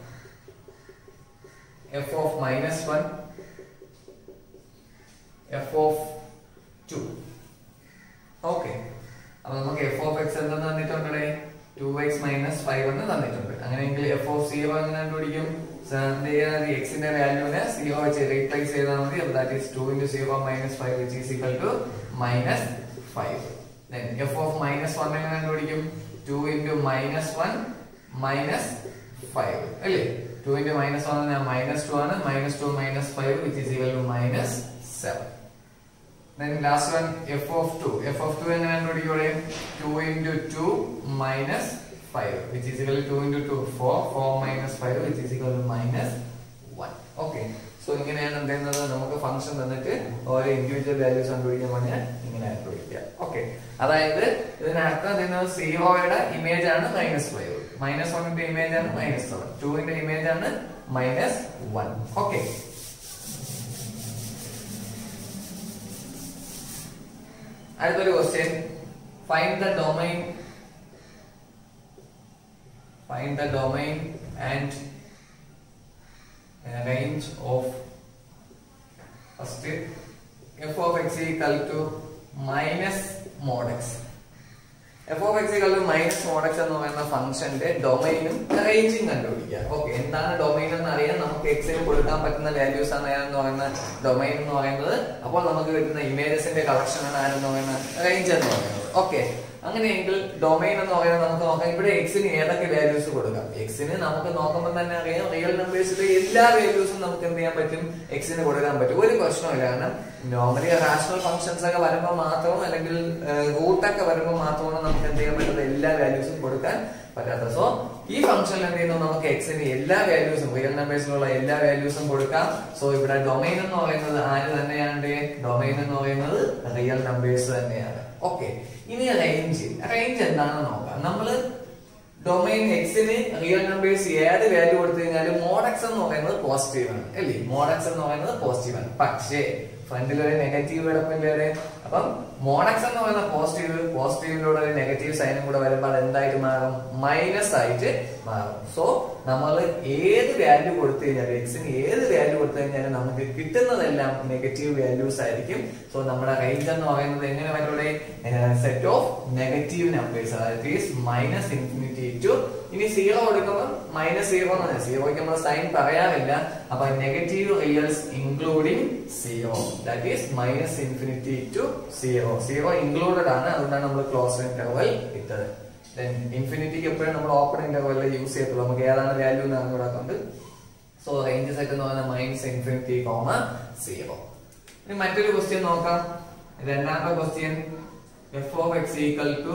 F of minus one F of two okay അപ്പൊ നമുക്ക് എഫ് ഓഫ് എക്സ് എന്തെന്ന് തന്നിട്ടുണ്ട് ടു എക്സ് മൈനസ് ഫൈവ് എന്ന് തന്നിട്ടുണ്ട് അങ്ങനെയെങ്കിൽ F of zero എങ്ങനെ കണ്ടുപിടിക്കും എക്സിന്റെ വാല്യൂവിനെ സീറോ വെച്ച് റീപ്ലേസ് ചെയ്താൽ മതി that is two into zero minus five which is equal to minus five F of minus one എങ്ങനെ കണ്ടുപിടിക്കും two into minus one minus five അല്ലേ two into minus one minus two ആണ് minus two minus five which is equal to minus seven then last one f of 2 f of 2 എങ്ങനെ കണ്ടുപിടിക്കൂടെ 2 into 2 minus 5 which is equal to 2 into 2 4 4 minus 5 which is equal to minus 1 okay so ഇങ്ങനെയാണ് എന്ത് ചെയ്യുന്നത് നമുക്ക് function തന്നിട്ട് ഓരോ individual values കണ്ടുപിടിക്കാൻ പറഞ്ഞാൽ ഇങ്ങനെ കണ്ടുപിടിക്കുക ഓക്കെ അതായത് ഇതിനർത്ഥം എന്തെന്ന് സീറോയുടെ ഇമേജ് ആണ് മൈനസ് ഫൈവ് മൈനസ് വണ്ണിന്റെ ഇമേജ് ആണ് മൈനസ് സെവൻ ടുവിന്റെ ഇമേജ് ആണ് മൈനസ് വൺ ഓക്കെ അടുത്തൊരു question find the domain find the domain and range of first F of X equal to minus mod X F of X equal to minus mod X എന്ന് പറയുന്ന ഫംഗ്ഷന്റെ ഡൊമൈനും റേഞ്ചും കണ്ടുപിടിക്കുക okay എന്താണ് domain എന്ന് അറിയാൻ നമുക്ക് എക്സിന് കൊടുക്കാൻ പറ്റുന്ന വാല്യൂസ് ആണ് എന്ന് പറയുന്ന ഡൊമൈൻ എന്ന് പറയുന്നത് അപ്പോൾ നമുക്ക് കിട്ടുന്ന ഇമേജസിന്റെ കളക്ഷൻ ആണ് ആരെന്ന് പറയുന്നത് റേഞ്ച് എന്ന് പറയുന്നത് ഓക്കെ അങ്ങനെയെങ്കിൽ ഡൊമൈൻ എന്ന് പറയുന്നത് നമുക്ക് നോക്കാം ഇവിടെ എക്സിന് ഏതൊക്കെ വാല്യൂസ് കൊടുക്കാം എക്സിന് നമുക്ക് നോക്കുമ്പോൾ തന്നെ അറിയാം റിയൽ നമ്പേഴ്സിലെ എല്ലാ വാല്യൂസും നമുക്ക് എന്ത് ചെയ്യാൻ പറ്റും എക്സിന് കൊടുക്കാൻ പറ്റും ഒരു പ്രശ്നമില്ല കാരണം നോർമലി റാഷണൽ ഫംഗ്ഷൻസ് ഒക്കെ വരുമ്പോൾ മാത്രം അല്ലെങ്കിൽ റൂട്ടൊക്കെ വരുമ്പോൾ മാത്രമാണ് നമുക്ക് എന്ത് ചെയ്യാൻ പറ്റുന്നത് എല്ലാ വാല്യൂസും കൊടുക്കാൻ പറ്റാത്തത് സോ ഈ ഫംഗ്ഷനിൽ എന്ത് ചെയ്യുന്നു നമുക്ക് എക്സിന് എല്ലാ വാല്യൂസും റിയൽ നമ്പേഴ്സിലുള്ള എല്ലാ വാല്യൂസും കൊടുക്കാം സോ ഇവിടെ ഡൊമൈൻ എന്ന് പറയുന്നത് ആര് തന്നെയാണ് ഡൊമൈൻ എന്ന് പറയുന്നത് റിയൽ നമ്പേഴ്സ് തന്നെയാണ് ഓക്കെ ഇനി റേഞ്ച് റേഞ്ച് എന്താണെന്ന് നോക്കാം നമ്മള് ഡൊമൈൻ എക്സിന് റിയൽ നമ്പേഴ്സ് ഏത് വാല്യൂ കൊടുത്തു കഴിഞ്ഞാലും മോഡക്സ് എന്ന് പറയുന്നത് പോസിറ്റീവ് ആണ് അല്ലേ മോഡക്സ് എന്ന് പറയുന്നത് പോസിറ്റീവ് ആണ് പക്ഷേ ഫ്രണ്ടിൽ ഒരു നെഗറ്റീവ് കിടപ്പില്ലേ അപ്പം മോഡക്സ് എന്ന് പറയുന്ന പോസിറ്റീവ് പോസിറ്റീവിലൂടെ ഒരു നെഗറ്റീവ് സൈനും കൂടെ വരുമ്പോൾ അത് എന്തായിട്ട് മാറും മൈനസ് ആയിട്ട് മാറും സോ നമ്മൾ ഏത് വാല്യൂ കൊടുത്തു കഴിഞ്ഞാലും എക്സിന് ഏത് വാല്യൂ കൊടുത്തു കഴിഞ്ഞാലും നമുക്ക് കിട്ടുന്നതെല്ലാം നെഗറ്റീവ് വാല്യൂസ് ആയിരിക്കും സോ നമ്മുടെ റേഞ്ച് എന്ന് പറയുന്നത് എങ്ങനെ വരുടെ സെറ്റ് ഓഫ് നെഗറ്റീവ് നമ്പേഴ്സ് അതായത് മൈനസ് ഇൻഫിനിറ്റി ടു ഇനി സീറോ കൊടുക്കുമ്പോൾ മൈനസ് സീറോ എന്ന് സീറോയ്ക്ക് നമ്മൾ സൈൻ പറയാറില്ല അപ്പൊ negative reals including zero that is minus infinity to zero zero included ആണ് അതുകൊണ്ടാണ് നമ്മൾ ക്ലോസ് ഇന്റർവൽ ഇട്ടത് ഇൻഫിനിറ്റിക്ക് എപ്പോഴും നമ്മൾ ഓപ്പൺ ഇന്റർവെൽ യൂസ് ചെയ്യത്തുള്ളൂ നമുക്ക് ഏതാണ് വാല്യൂ എന്ന് അറിഞ്ഞുകൂടാത്തതുകൊണ്ട് സോ റേഞ്ച് സെറ്റ് എന്ന് പറയുന്നത് മൈനസ് ഇൻഫിനിറ്റി കോമ സീറോ ഇനി മറ്റൊരു ക്വസ്റ്റ്യൻ നോക്കാം രണ്ടാമത്തെ question F of X equal to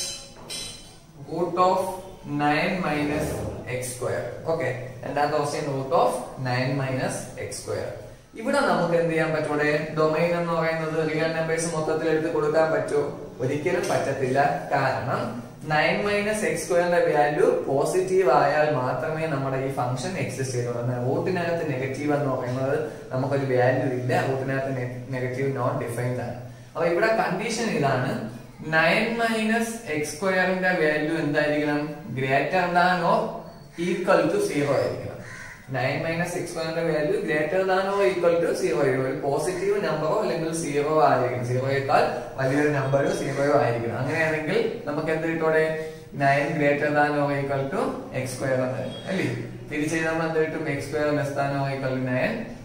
root of nine minus X square okay രണ്ടാമത്തെ question root of nine minus X square ഇവിടെ നമുക്ക് എന്ത് ചെയ്യാൻ പറ്റൂടെ ഡൊമൈൻ എന്ന് പറയുന്നത് റിയൽ നമ്പേഴ്സ് മൊത്തത്തിൽ എടുത്ത് കൊടുക്കാൻ പറ്റുമോ ഒരിക്കലും പറ്റത്തില്ല കാരണം നയൻ മൈനസ് എക്സ് സ്ക്വയറിന്റെ വാല്യൂ പോസിറ്റീവ് ആയാൽ മാത്രമേ നമ്മുടെ ഈ ഫംഗ്ഷൻ എക്സിസ്റ്റ് ചെയ്യുള്ളൂ റൂട്ടിനകത്ത് നെഗറ്റീവ് എന്ന് പറയുന്നത് നമുക്കൊരു വാല്യൂ ഇല്ല റൂട്ടിനകത്ത് നെഗറ്റീവ് നോട്ട് ഡിഫൈൻഡ് ആണ് അപ്പൊ ഇവിടെ കണ്ടീഷൻ ഇതാണ് നയൻ മൈനസ് എക്സ് സ്ക്വയറിന്റെ വാല്യൂ എന്തായിരിക്കണം greater than or equal to zero ആയിരിക്കണം നയൻ മൈനസ് സിക്സ് സ്ക്വയറിന്റെ value greater than or equal to zero ആയിരിക്കും ഒരു പോസിറ്റീവ് നമ്പറോ അല്ലെങ്കിൽ സീറോ ആയിരിക്കണം സീറോയേക്കാൾ വലിയൊരു നമ്പറോ സീറോയോ ആയിരിക്കണം അങ്ങനെയാണെങ്കിൽ നമുക്ക് എന്ത് കിട്ടോടെ nine greater than or equal to X square എന്ന് അല്ലേ തിരിച്ച് നമ്മൾ എന്ത് കിട്ടും X square less than or equal to nine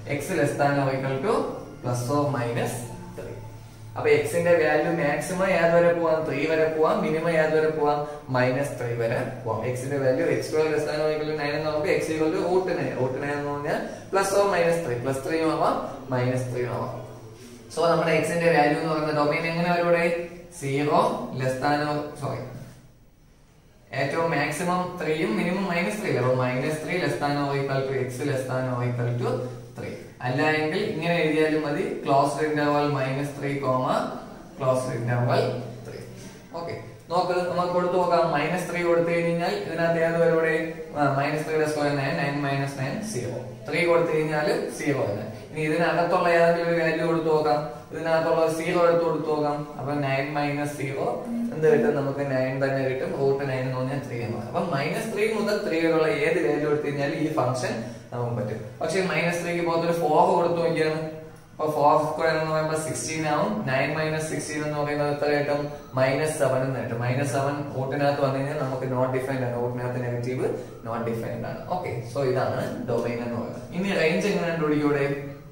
X less than or equal to plus or minus three അപ്പൊ എക്സിന്റെ വാല്യൂ മാക്സിമം ഏത് വരെ പോവാം ത്രീ വരെ പോവാം മിനിമം ഏത് വരെ പോവാം മൈനസ് ത്രീ വരെ പോവാം എക്സിന്റെ value X square less than equal to nine എന്ന് നമുക്ക് X equal to root nine root nine എന്ന് പറഞ്ഞാൽ plus or minus three plus ത്രീയും ആവാം മൈനസ് ത്രീയും ആവാം സോ നമ്മുടെ എക്സിന്റെ വാല്യൂ എന്ന് പറയുന്ന ഡൊമൈൻ എങ്ങനെ വരും ഇവിടെ സീറോ ലെസ് ദാൻ സോറി ഏറ്റവും മാക്സിമം ത്രീയും മിനിമം മൈനസ് ത്രീ അപ്പൊ minus three less than or equal to X less than or equal to three അല്ല എങ്കിൽ ഇങ്ങനെ എഴുതിയാലും മതി closed interval minus three comma closed interval three okay നോക്ക് നമുക്ക് കൊടുത്തു നോക്കാം മൈനസ് ത്രീ കൊടുത്തു കഴിഞ്ഞാൽ ഇതിനകത്ത് ഏത് വരും ഇവിടെ മൈനസ് ത്രീയുടെ square nine nine minus nine zero three കൊടുത്തു കഴിഞ്ഞാൽ സീറോ തന്നെ ഇനി ഇതിനകത്തുള്ള ഏതെങ്കിലും ഒരു വാല്യൂ കൊടുത്തു നോക്കാം ഇതിനകത്തുള്ള സീറോ എടുത്ത് കൊടുത്തു നോക്കാം അപ്പൊ നയൻ മൈനസ് സീറോ എന്ത് കിട്ടും നമുക്ക് നയൻ തന്നെ കിട്ടും റൂട്ട് നയൻ എന്ന് പറഞ്ഞാൽ ത്രീ എന്ന് പറയും അപ്പൊ മൈനസ് ത്രീ മുതൽ ത്രീ വരെയുള്ള ഏത് വാല്യൂ എടുത്തു കഴിഞ്ഞാൽ ഈ ഫംഗ്ഷൻ നമുക്ക് പറ്റും പക്ഷെ മൈനസ് ത്രീക്ക് പുറത്തൊരു ഫോർ കൊടുത്തു നോക്കിയാണ് അപ്പൊ ഫോർ സ്ക്വയർ എന്ന് പറയുമ്പോൾ സിക്സ്റ്റീൻ ആവും നയൻ മൈനസ് സിക്സ്റ്റീൻ എന്ന് പറയുന്നത് എത്ര കിട്ടും മൈനസ് സെവൻ എന്ന് കിട്ടും മൈനസ് സെവൻ റൂട്ടിനകത്ത് വന്നു കഴിഞ്ഞാൽ നമുക്ക് നോട്ട് ഡിഫൈൻഡ് ആണ് റൂട്ടിനകത്ത് നെഗറ്റീവ് നോട്ട് ഡിഫൈൻഡ് ആണ് ഓക്കെ സോ ഇതാണ് ഡൊമൈൻ എന്ന് പറയുന്നത് ഇനി റേഞ്ച് എങ്ങനെ കണ്ടുപിടിക്കൂടെ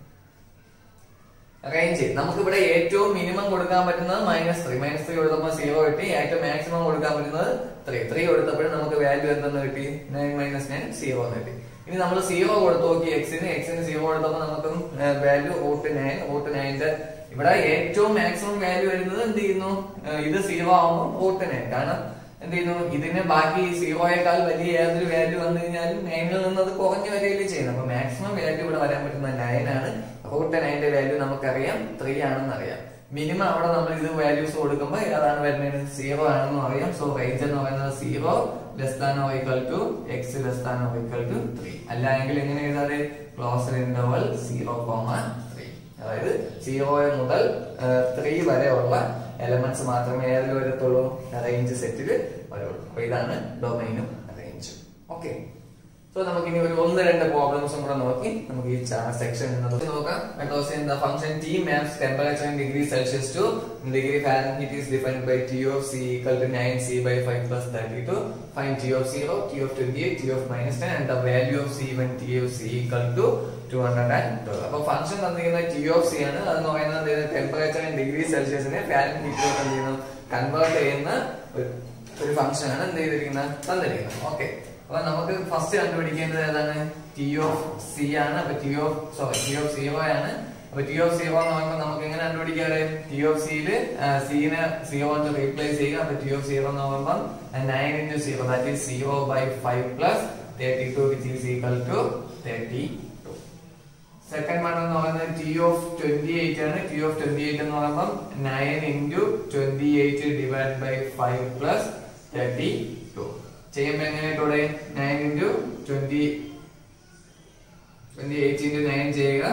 റേഞ്ച് നമുക്ക് ഇവിടെ ഏറ്റവും മിനിമം കൊടുക്കാൻ പറ്റുന്നത് മൈനസ് ത്രീ മൈനസ് ത്രീ കൊടുത്തപ്പോൾ സീറോ കിട്ടി ഏറ്റവും മാക്സിമം കൊടുക്കാൻ പറ്റുന്നത് ത്രീ ത്രീ കൊടുത്തപ്പോഴും നമുക്ക് വാല്യൂ എന്തെന്ന് കിട്ടി നയൻ മൈനസ് നയൻ സീറോ എന്ന് കിട്ടി ഇനി നമ്മൾ സീറോ കൊടുത്തു നോക്കി എക്സിന് എക്സിന് സീറോ കൊടുത്തപ്പോൾ നമുക്ക് വാല്യൂ റൂട്ട് നയൻ റൂട്ട് നയന്റെ ഇവിടെ ഏറ്റവും മാക്സിമം വാല്യൂ വരുന്നത് എന്ത് ചെയ്യുന്നു ഏഹ് ഇത് സീറോ ആവുമ്പോൾ റൂട്ട് നയൻ കാരണം എന്ത് ചെയ്യുന്നു ഇതിന് ബാക്കി സീറോയേക്കാൾ വലിയ ഏതൊരു വാല്യൂ വന്നു കഴിഞ്ഞാലും നയനിൽ നിന്ന് അത് കുറഞ്ഞു വരികയല്ലേ ചെയ്യുന്നത് അപ്പൊ മാക്സിമം വാല്യൂ ഇവിടെ വരാൻ പറ്റുന്ന നയൻ ആണ് റൂട്ട് നയന്റെ വാല്യൂ നമുക്കറിയാം ത്രീ ആണെന്ന് അറിയാം മിനിമം അവിടെ നമ്മൾ ഇത് വാല്യൂസ് കൊടുക്കുമ്പോൾ ഏതാണ് വരുന്നത് സീറോ ആണെന്ന് അറിയാം സോ റേഞ്ച് എന്ന് പറയുന്നത് zero less than or equal to X less than or equal to three അല്ല എങ്കിൽ എങ്ങനെ എഴുതാതെ close interval zero comma three അതായത് സീറോ മുതൽ ത്രീ വരെ ഉള്ള എലമെന്റ്സ് മാത്രമേ ഏതിൽ വരത്തുള്ളൂ റേഞ്ച് സെറ്റിൽ വരുള്ളൂ അപ്പൊ ഇതാണ് ഡൊമൈനും റേഞ്ചും ഓക്കെ സോ നമുക്ക് ഇനി ഒരു ഒന്ന് രണ്ട് പ്രോബ്ലംസും കൂടെ നോക്കി നമുക്ക് ഈ സെക്ഷൻ നോക്കാം because in the function t maps temperature in degree celsius to degree fahrenheit is defined by t of c equal to 9 c by 5 plus 32 find t of 0 t of 28 t of minus 10 and the value of c when t of c equal to 212 അപ്പൊ function തന്നിരിക്കുന്നത് T of C ആണ് അതെന്ന് പറയുന്നത് temperature in degree സെൽഷ്യസിനെ ഫാരൻഹീറ്റിലോട്ട് എന്ത് ചെയ്യുന്നു convert ചെയ്യുന്ന ഒരു ഒരു ഫംഗ്ഷൻ ആണ് എന്ത് ചെയ്തിരിക്കുന്നത് തന്നിരിക്കുന്നത് ഓക്കെ അപ്പൊ നമുക്ക് ഫസ്റ്റ് കണ്ടുപിടിക്കേണ്ടത് ഏതാണ് ടി ഓഫ് സി ആണ് അപ്പൊ T of sorry T of zero ആണ് അപ്പൊ ടി ഓഫ് സീറോ എന്ന് പറയുമ്പോൾ നമുക്ക് എങ്ങനെ കണ്ടുപിടിക്കാറ് ടി ഓഫ് സിയില് സീനെ സീറോ കൊണ്ട് റീപ്ലേസ് ചെയ്യുക അപ്പൊ ടി ഓഫ് സീറോ എന്ന് പറയുമ്പോൾ nine into zero that is zero by five plus thirty two which is equal to thirty two second one എന്ന് പറയുന്നത് ടി ഓഫ് ട്വന്റി എയ്റ്റ് ആണ് ടി ഓഫ് ട്വന്റി എയ്റ്റ് എന്ന് പറയുമ്പോൾ nine into twenty eight divide by five plus thirty two ചെയ്യുമ്പോൾ എങ്ങനെയായിട്ടൂടെ nine into twenty twenty eight into nine ചെയ്യുക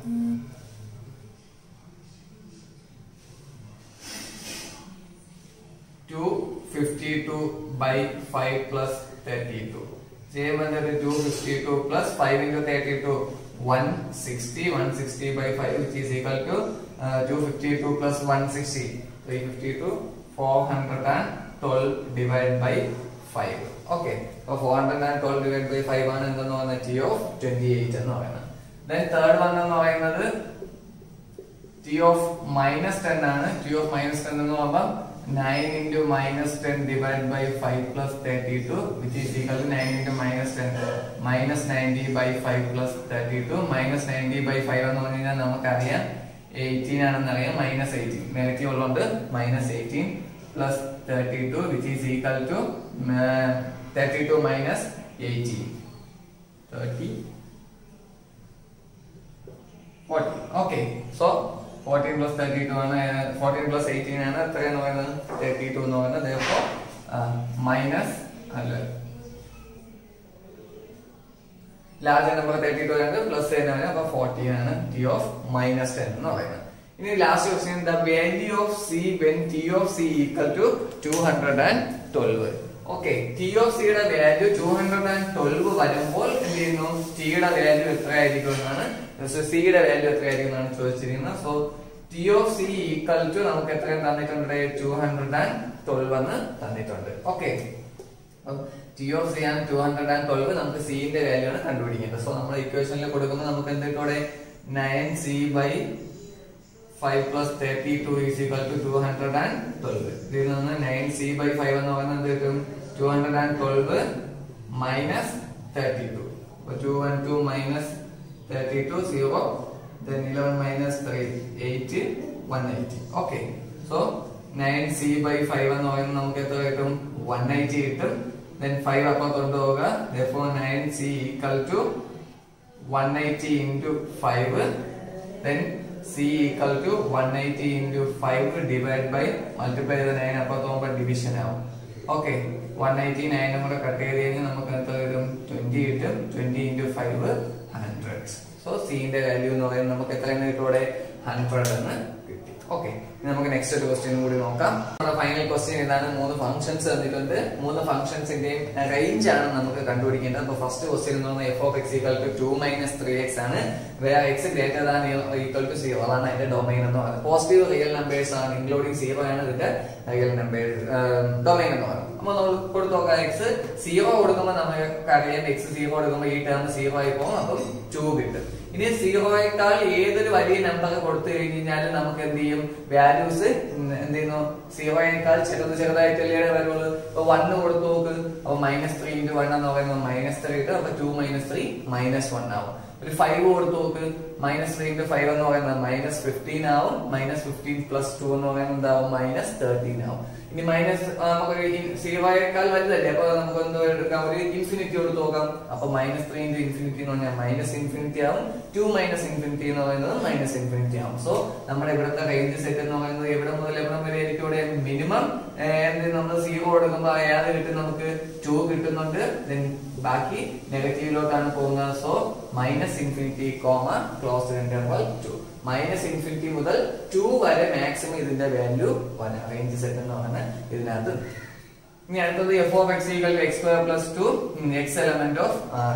two fifty two by five plus thirty two ചെയ്യുമ്പോൾ two fifty two plus five into thirty two one sixty one sixty by five which is equal to two fifty two plus one sixty three fifty two four hundred and twelve divide by five okay അപ്പൊ four hundred and twelve divide by five ആണ് എന്തെന്ന് പറയുന്നത് T of twenty eight എന്ന് പറയുന്നത് then third one എന്ന് പറയുന്നത് T of minus ten ആണ് T of minus ten എന്ന് പറയുമ്പോൾ nine into minus ten divide by five plus thirty two which is equal to nine into minus ten minus ninety by five plus thirty two minus ninety by five എന്ന് പറഞ്ഞു കഴിഞ്ഞാൽ നമുക്കറിയാം eighteen ആണെന്ന് അറിയാം minus eighteen negative ഉള്ളതുകൊണ്ട് minus eighteen plus thirty two which is equal to thirty two minus eighteen thirty forty okay so fourteen plus thirty two ആണ് fourteen plus eighteen ആണ് എത്രയെന്ന് പറയുന്നത് തേർട്ടി ടു എന്ന് പറയുന്നത് ദയപ്പോ മൈനസ് അല്ല ലാർജ് നമ്പർ തേർട്ടി ടു ആണ് plus ten ആണ് അപ്പൊ ഫോർട്ടീൻ ആണ് ടി ഓഫ് മൈനസ് ടെൻ എന്ന് പറയുന്നത് ഇനി last question the value of C when T of C equal to two hundred and twelve okay T of സിയുടെ value two hundred and twelve വരുമ്പോൾ എന്ത് ചെയ്യുന്നു ടിയുടെ വാല്യൂ എത്രയായിരിക്കും എന്നാണ് സിയുടെ വാല്യൂ എത്രയായിരിക്കും എന്നാണ് ചോദിച്ചിരിക്കുന്നത് so T of C equal to നമുക്ക് എത്രയും തന്നിട്ടുണ്ട് ടു ഹൺഡ്രഡ് ആൻഡ് ട്വൽവ് എന്ന് തന്നിട്ടുണ്ട് ഓക്കെ ടി ഓഫ് സി ആണ് ടു ഹൺഡ്രഡ് ആൻഡ് ട്വൽവ് നമുക്ക് സിന്റെ വാല്യൂ ആണ് കണ്ടുപിടിക്കേണ്ടത് സോ നമ്മൾ ഇക്വേഷനിൽ കൊടുക്കുമ്പോൾ നമുക്ക് എന്തിട്ടോടെ nine C by five plus thirty two is equal to two hundred and twelve ഇതിൽ നിന്ന് നയൻ സി ബൈ ഫൈവ് എന്ന് പറയുന്നത് എന്ത് കിട്ടും two hundred and twelve minus thirty two അപ്പൊ two one two minus thirty two zero then 11 minus 3 8 180 okay so 9c by 5 എന്ന് പറയുന്നത് നമുക്ക് എത്ര കിട്ടും 180 കിട്ടും then 5 അപ്പുറത്ത് കൊണ്ടുപോവുക therefore 9c equal to 180 into 5 then c equal to 180 into 5 divided by multiply ചെയ്ത് 9 അപ്പുറത്ത് പോകുമ്പോൾ ഡിവിഷൻ ആവും ഓക്കെ വൺ എയ്റ്റി നയനും കൂടെ കട്ട് ചെയ്ത് കഴിഞ്ഞാൽ നമുക്ക് എത്ര കിട്ടും ട്വന്റി കിട്ടും twenty into five hundred so സിന്റെ വാല്യൂ എന്ന് പറയുന്നത് നമുക്ക് എത്ര കിട്ടും ഇവിടെ ഹൺഡ്രഡ് എന്ന് കിട്ടി ഓക്കെ നമുക്ക് നെക്സ്റ്റ് ഒരു ക്വസ്റ്റ്യൻ കൂടി നോക്കാം നമ്മുടെ ഫൈനൽ ക്വസ്റ്റ്യൻ ഇതാണ് മൂന്ന് ഫംഗ്ഷൻസ് തന്നിട്ടുണ്ട് മൂന്ന് ഫംഗ്ഷൻസിന്റെയും റേഞ്ച് ആണ് നമുക്ക് കണ്ടുപിടിക്കേണ്ടത് അപ്പൊ ഫസ്റ്റ് ക്വസ്റ്റ്യൻ എന്ന് പറയുന്നത് F of X equal to two minus three X ആണ് വേറെ X greater than equal to zero അതാണ് അതിന്റെ ഡൊമൈൻ എന്ന് പറയുന്നത് പോസിറ്റീവ് റിയൽ നമ്പേഴ്സ് ആണ് ഇൻക്ലൂഡിംഗ് സീറോ ആണ് ഇതിന്റെ റിയൽ നമ്പേഴ്സ് ഡൊമൈൻ എന്ന് പറയുന്നത് അപ്പൊ നമ്മൾ കൊടുത്തു നോക്കാം എക്സ് സീറോ കൊടുക്കുമ്പോൾ നമുക്ക് അറിയാം എക്സ് സീറോ കൊടുക്കുമ്പോൾ ഈ ടേം സീറോ ആയി പോകും അപ്പം ടു കിട്ടും ഇനി സീറോയേക്കാൾ ഏതൊരു വലിയ നമ്പർ കൊടുത്തു കഴിഞ്ഞ് കഴിഞ്ഞാൽ നമുക്ക് എന്ത് ചെയ്യും വാല്യൂസ് എന്ത് ചെയ്യുന്നു സീറോയേക്കാൾ ചെറുത് ചെറുതായിട്ടല്ലേ വരുള്ളൂ ഇപ്പൊ വണ്ണ് കൊടുത്തു നോക്ക് അപ്പൊ മൈനസ് ത്രീ ഇന്റു വൺ എന്ന് പറയുന്നത് മൈനസ് ത്രീ കിട്ടും അപ്പൊ two minus three minus one ആവും ഒരു ഫൈവ് കൊടുത്തു നോക്ക് മൈനസ് ത്രീ ഇന്റു ഫൈവ് എന്ന് പറയുന്നത് മൈനസ് ഫിഫ്റ്റീൻ ആവും മൈനസ് ഫിഫ്റ്റീൻ പ്ലസ് ടു എന്ന് പറയുന്നത് എന്താവും മൈനസ് തേർട്ടീൻ ആവും ഇനി മൈനസ് നമുക്കൊരു സീറോയേക്കാൾ വലുതല്ലേ അപ്പൊ നമുക്ക് എന്തോ എടുക്കാം ഒരു ഇൻഫിനിറ്റി കൊടുത്ത് നോക്കാം അപ്പൊ മൈനസ് ത്രീ ഇന്റു ഇൻഫിനിറ്റി എന്ന് പറഞ്ഞാൽ മൈനസ് ഇൻഫിനിറ്റി ആവും ടു മൈനസ് ഇൻഫിനിറ്റി എന്ന് പറയുന്നത് മൈനസ് ഇൻഫിനിറ്റി ആവും സോ നമ്മുടെ ഇവിടുത്തെ റേഞ്ച് സെറ്റ് എന്ന് പറയുന്നത് എവിടെ മുതൽ എവിടെ വരെ ആയിരിക്കും ഇവിടെ മിനിമം എന്ത് നമ്മൾ സീറോ കൊടുക്കുമ്പോൾ ഏത് കിട്ടും നമുക്ക് ടു കിട്ടുന്നുണ്ട് ദെൻ ബാക്കി നെഗറ്റീവിലോട്ടാണ് പോകുന്നത് so minus infinity comma close interval two minus infinity മുതൽ ടു വരെ മാക്സിമം ഇതിന്റെ വാല്യൂ വൺ റേഞ്ച് സെറ്റ് എന്ന് പറയുന്നത് ഇതിനകത്ത് ഇനി അടുത്തത് f of X equal to X square plus two x element of R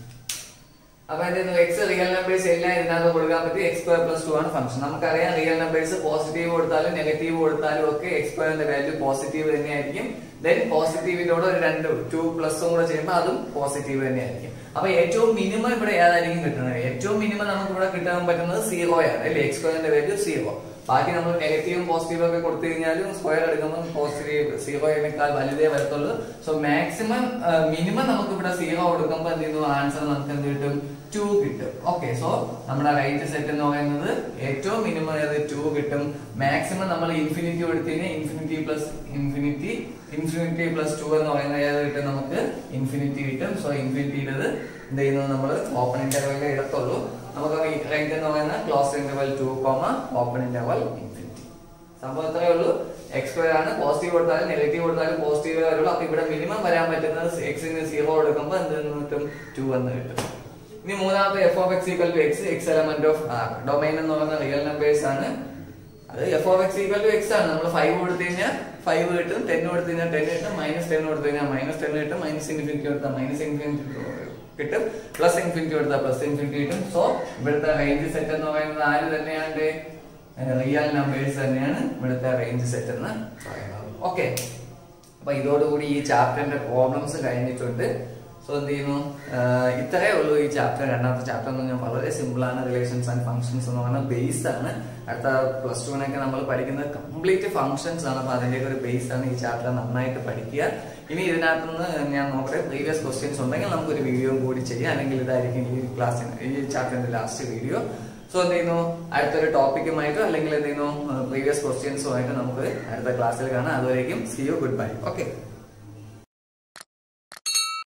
അപ്പൊ എന്തെങ്കിലും എക്സ് റിയൽ നമ്പേഴ്സ് എല്ലാം ഇതിനകത്ത് കൊടുക്കാൻ പറ്റും എക്സ് സ്ക്വയർ പ്ലസ് ടു ആണ് ഫംഗ്ഷൻ നമുക്കറിയാം റിയൽ നമ്പേഴ്സ് പോസിറ്റീവ് കൊടുത്താലും നെഗറ്റീവ് കൊടുത്താലും ഒക്കെ എക്സ് സ്ക്വയറിന്റെ വാല്യൂ പോസിറ്റീവ് തന്നെയായിരിക്കും ദെൻ പോസിറ്റീവിന്റെ കൂടെ ഒരു രണ്ട് ടു പ്ലസും കൂടെ ചെയ്യുമ്പോൾ അതും പോസിറ്റീവ് തന്നെയായിരിക്കും അപ്പൊ ഏറ്റവും മിനിമം ഇവിടെ ഏതായിരിക്കും കിട്ടുന്നത് ഏറ്റവും മിനിമം നമുക്ക് ഇവിടെ കിട്ടാൻ പറ്റുന്നത് സീറോ ആണ് അല്ലെ എക്സ് സ്ക്വയറിന്റെ വാല്യൂ സീറോ ബാക്കി നമ്മൾ നെഗറ്റീവും പോസിറ്റീവും ഒക്കെ കൊടുത്തു കഴിഞ്ഞാലും സ്ക്വയർ എടുക്കുമ്പോൾ പോസിറ്റീവ് സീറോയേക്കാൾ വലുതേ വരത്തുള്ളൂ സോ മാക്സിമം മിനിമം നമുക്ക് ഇവിടെ സീറോ കൊടുക്കുമ്പോൾ എന്ത് ചെയ്യുന്നു ആൻസർ നമുക്ക് എന്ത് കിട്ടും ടു കിട്ടും ഓക്കെ സോ നമ്മുടെ റൈറ്റ് സെറ്റ് എന്ന് പറയുന്നത് ഏറ്റവും മിനിമം ഏത് ടു കിട്ടും മാക്സിമം നമ്മൾ ഇൻഫിനിറ്റി കൊടുത്തു കഴിഞ്ഞാൽ infinity plus infinity infinity plus two എന്ന് പറയുന്നത് ഏത് കിട്ടും നമുക്ക് ഇൻഫിനിറ്റി കിട്ടും സോ ഇൻഫിനിറ്റിയുടേത് എന്ത് ചെയ്യുന്നത് നമ്മൾ ഓപ്പൺ ഇന്റർവെല്ലേ ഇടത്തുള്ളൂ നമുക്ക് റേഞ്ച് എന്ന് പറയുന്നത് close interval two comma open interval infinity സംഭവം ഇത്രയേ ഉള്ളൂ എക്സ് സ്ക്വയർ ആണ് പോസിറ്റീവ് കൊടുത്താലും നെഗറ്റീവ് കൊടുത്താലും പോസിറ്റീവ് വരുള്ളൂ അപ്പൊ ഇവിടെ മിനിമം വരാൻ പറ്റുന്നത് എക്സിന് സീറോ കൊടുക്കുമ്പോൾ എന്ത് കിട്ടും ടു എന്ന് കിട്ടും ഇനി മൂന്നാമത്തെ f of X equal to x x element of R domain എന്ന് പറയുന്ന റിയൽ നമ്പേഴ്സ് ആണ് അത് f of X equal to x ആണ് നമ്മൾ ഫൈവ് കൊടുത്തു കഴിഞ്ഞാൽ ഫൈവ് കിട്ടും ടെൻ കൊടുത്തു കഴിഞ്ഞാൽ ടെൻ കിട്ടും മൈനസ് ടെൻ കൊടുത്തു കഴിഞ്ഞാൽ മൈനസ് ടെൻ കിട്ടും മൈനസ് ഇൻഫിനിറ്റി കൊടുത്താൽ മൈനസ് ഇൻഫിനിറ്റി കിട്ടും പ്ലസ് ഇൻഫിനിറ്റി കൊടുത്താൽ പ്ലസ് ഇൻഫിനിറ്റി കിട്ടും സോ ഇവിടുത്തെ റേഞ്ച് സെറ്റ് എന്ന് പറയുന്നത് ആര് തന്നെയാണ് റിയൽ നമ്പേഴ്സ് തന്നെയാണ് ഇവിടുത്തെ റേഞ്ച് സെറ്റ് എന്ന് പറയുന്നത് ഓക്കെ അപ്പൊ ഇതോടുകൂടി ഈ ചാപ്റ്ററിന്റെ പ്രോബ്ലംസ് കഴിഞ്ഞിട്ടുണ്ട് സോ എന്ത് ചെയ്യുന്നു ആഹ് ഇത്രയേ ഉള്ളൂ ഈ ചാപ്റ്റർ രണ്ടാമത്തെ ചാപ്റ്റർ എന്ന് പറഞ്ഞാൽ വളരെ സിമ്പിൾ ആണ് റിലേഷൻസ് ആൻഡ് ഫംഗ്ഷൻസ് എന്ന് പറഞ്ഞാൽ ബേസ് ആണ് അടുത്ത പ്ലസ് ടുവിനൊക്കെ നമ്മൾ പഠിക്കുന്നത് കംപ്ലീറ്റ് ഫംഗ്ഷൻസ് ആണ് അപ്പൊ അതിന്റെ ഒരു ബേസ് ആണ് ഈ ചാപ്റ്റർ നന്നായിട്ട് പഠിക്കുക ഇനി ഇതിനകത്തുനിന്ന് ഞാൻ നോക്കട്ടെ പ്രീവിയസ് ക്വസ്റ്റ്യൻസ് ഉണ്ടെങ്കിൽ നമുക്കൊരു വീഡിയോ കൂടി ചെയ്യാം അല്ലെങ്കിൽ ഇതായിരിക്കും ഈ ക്ലാസ്സിന് ഈ ചാപ്റ്ററിന്റെ ലാസ്റ്റ് വീഡിയോ സോ എന്ത് ചെയ്യുന്നു അടുത്തൊരു ടോപ്പിക്കുമായിട്ടോ അല്ലെങ്കിൽ എന്ത് ചെയ്യുന്നു പ്രീവിയസ് ക്വസ്റ്റ്യൻസുമായിട്ട് നമുക്ക് അടുത്ത ക്ലാസ്സിൽ കാണാം അതുവരേക്കും see you good bye okay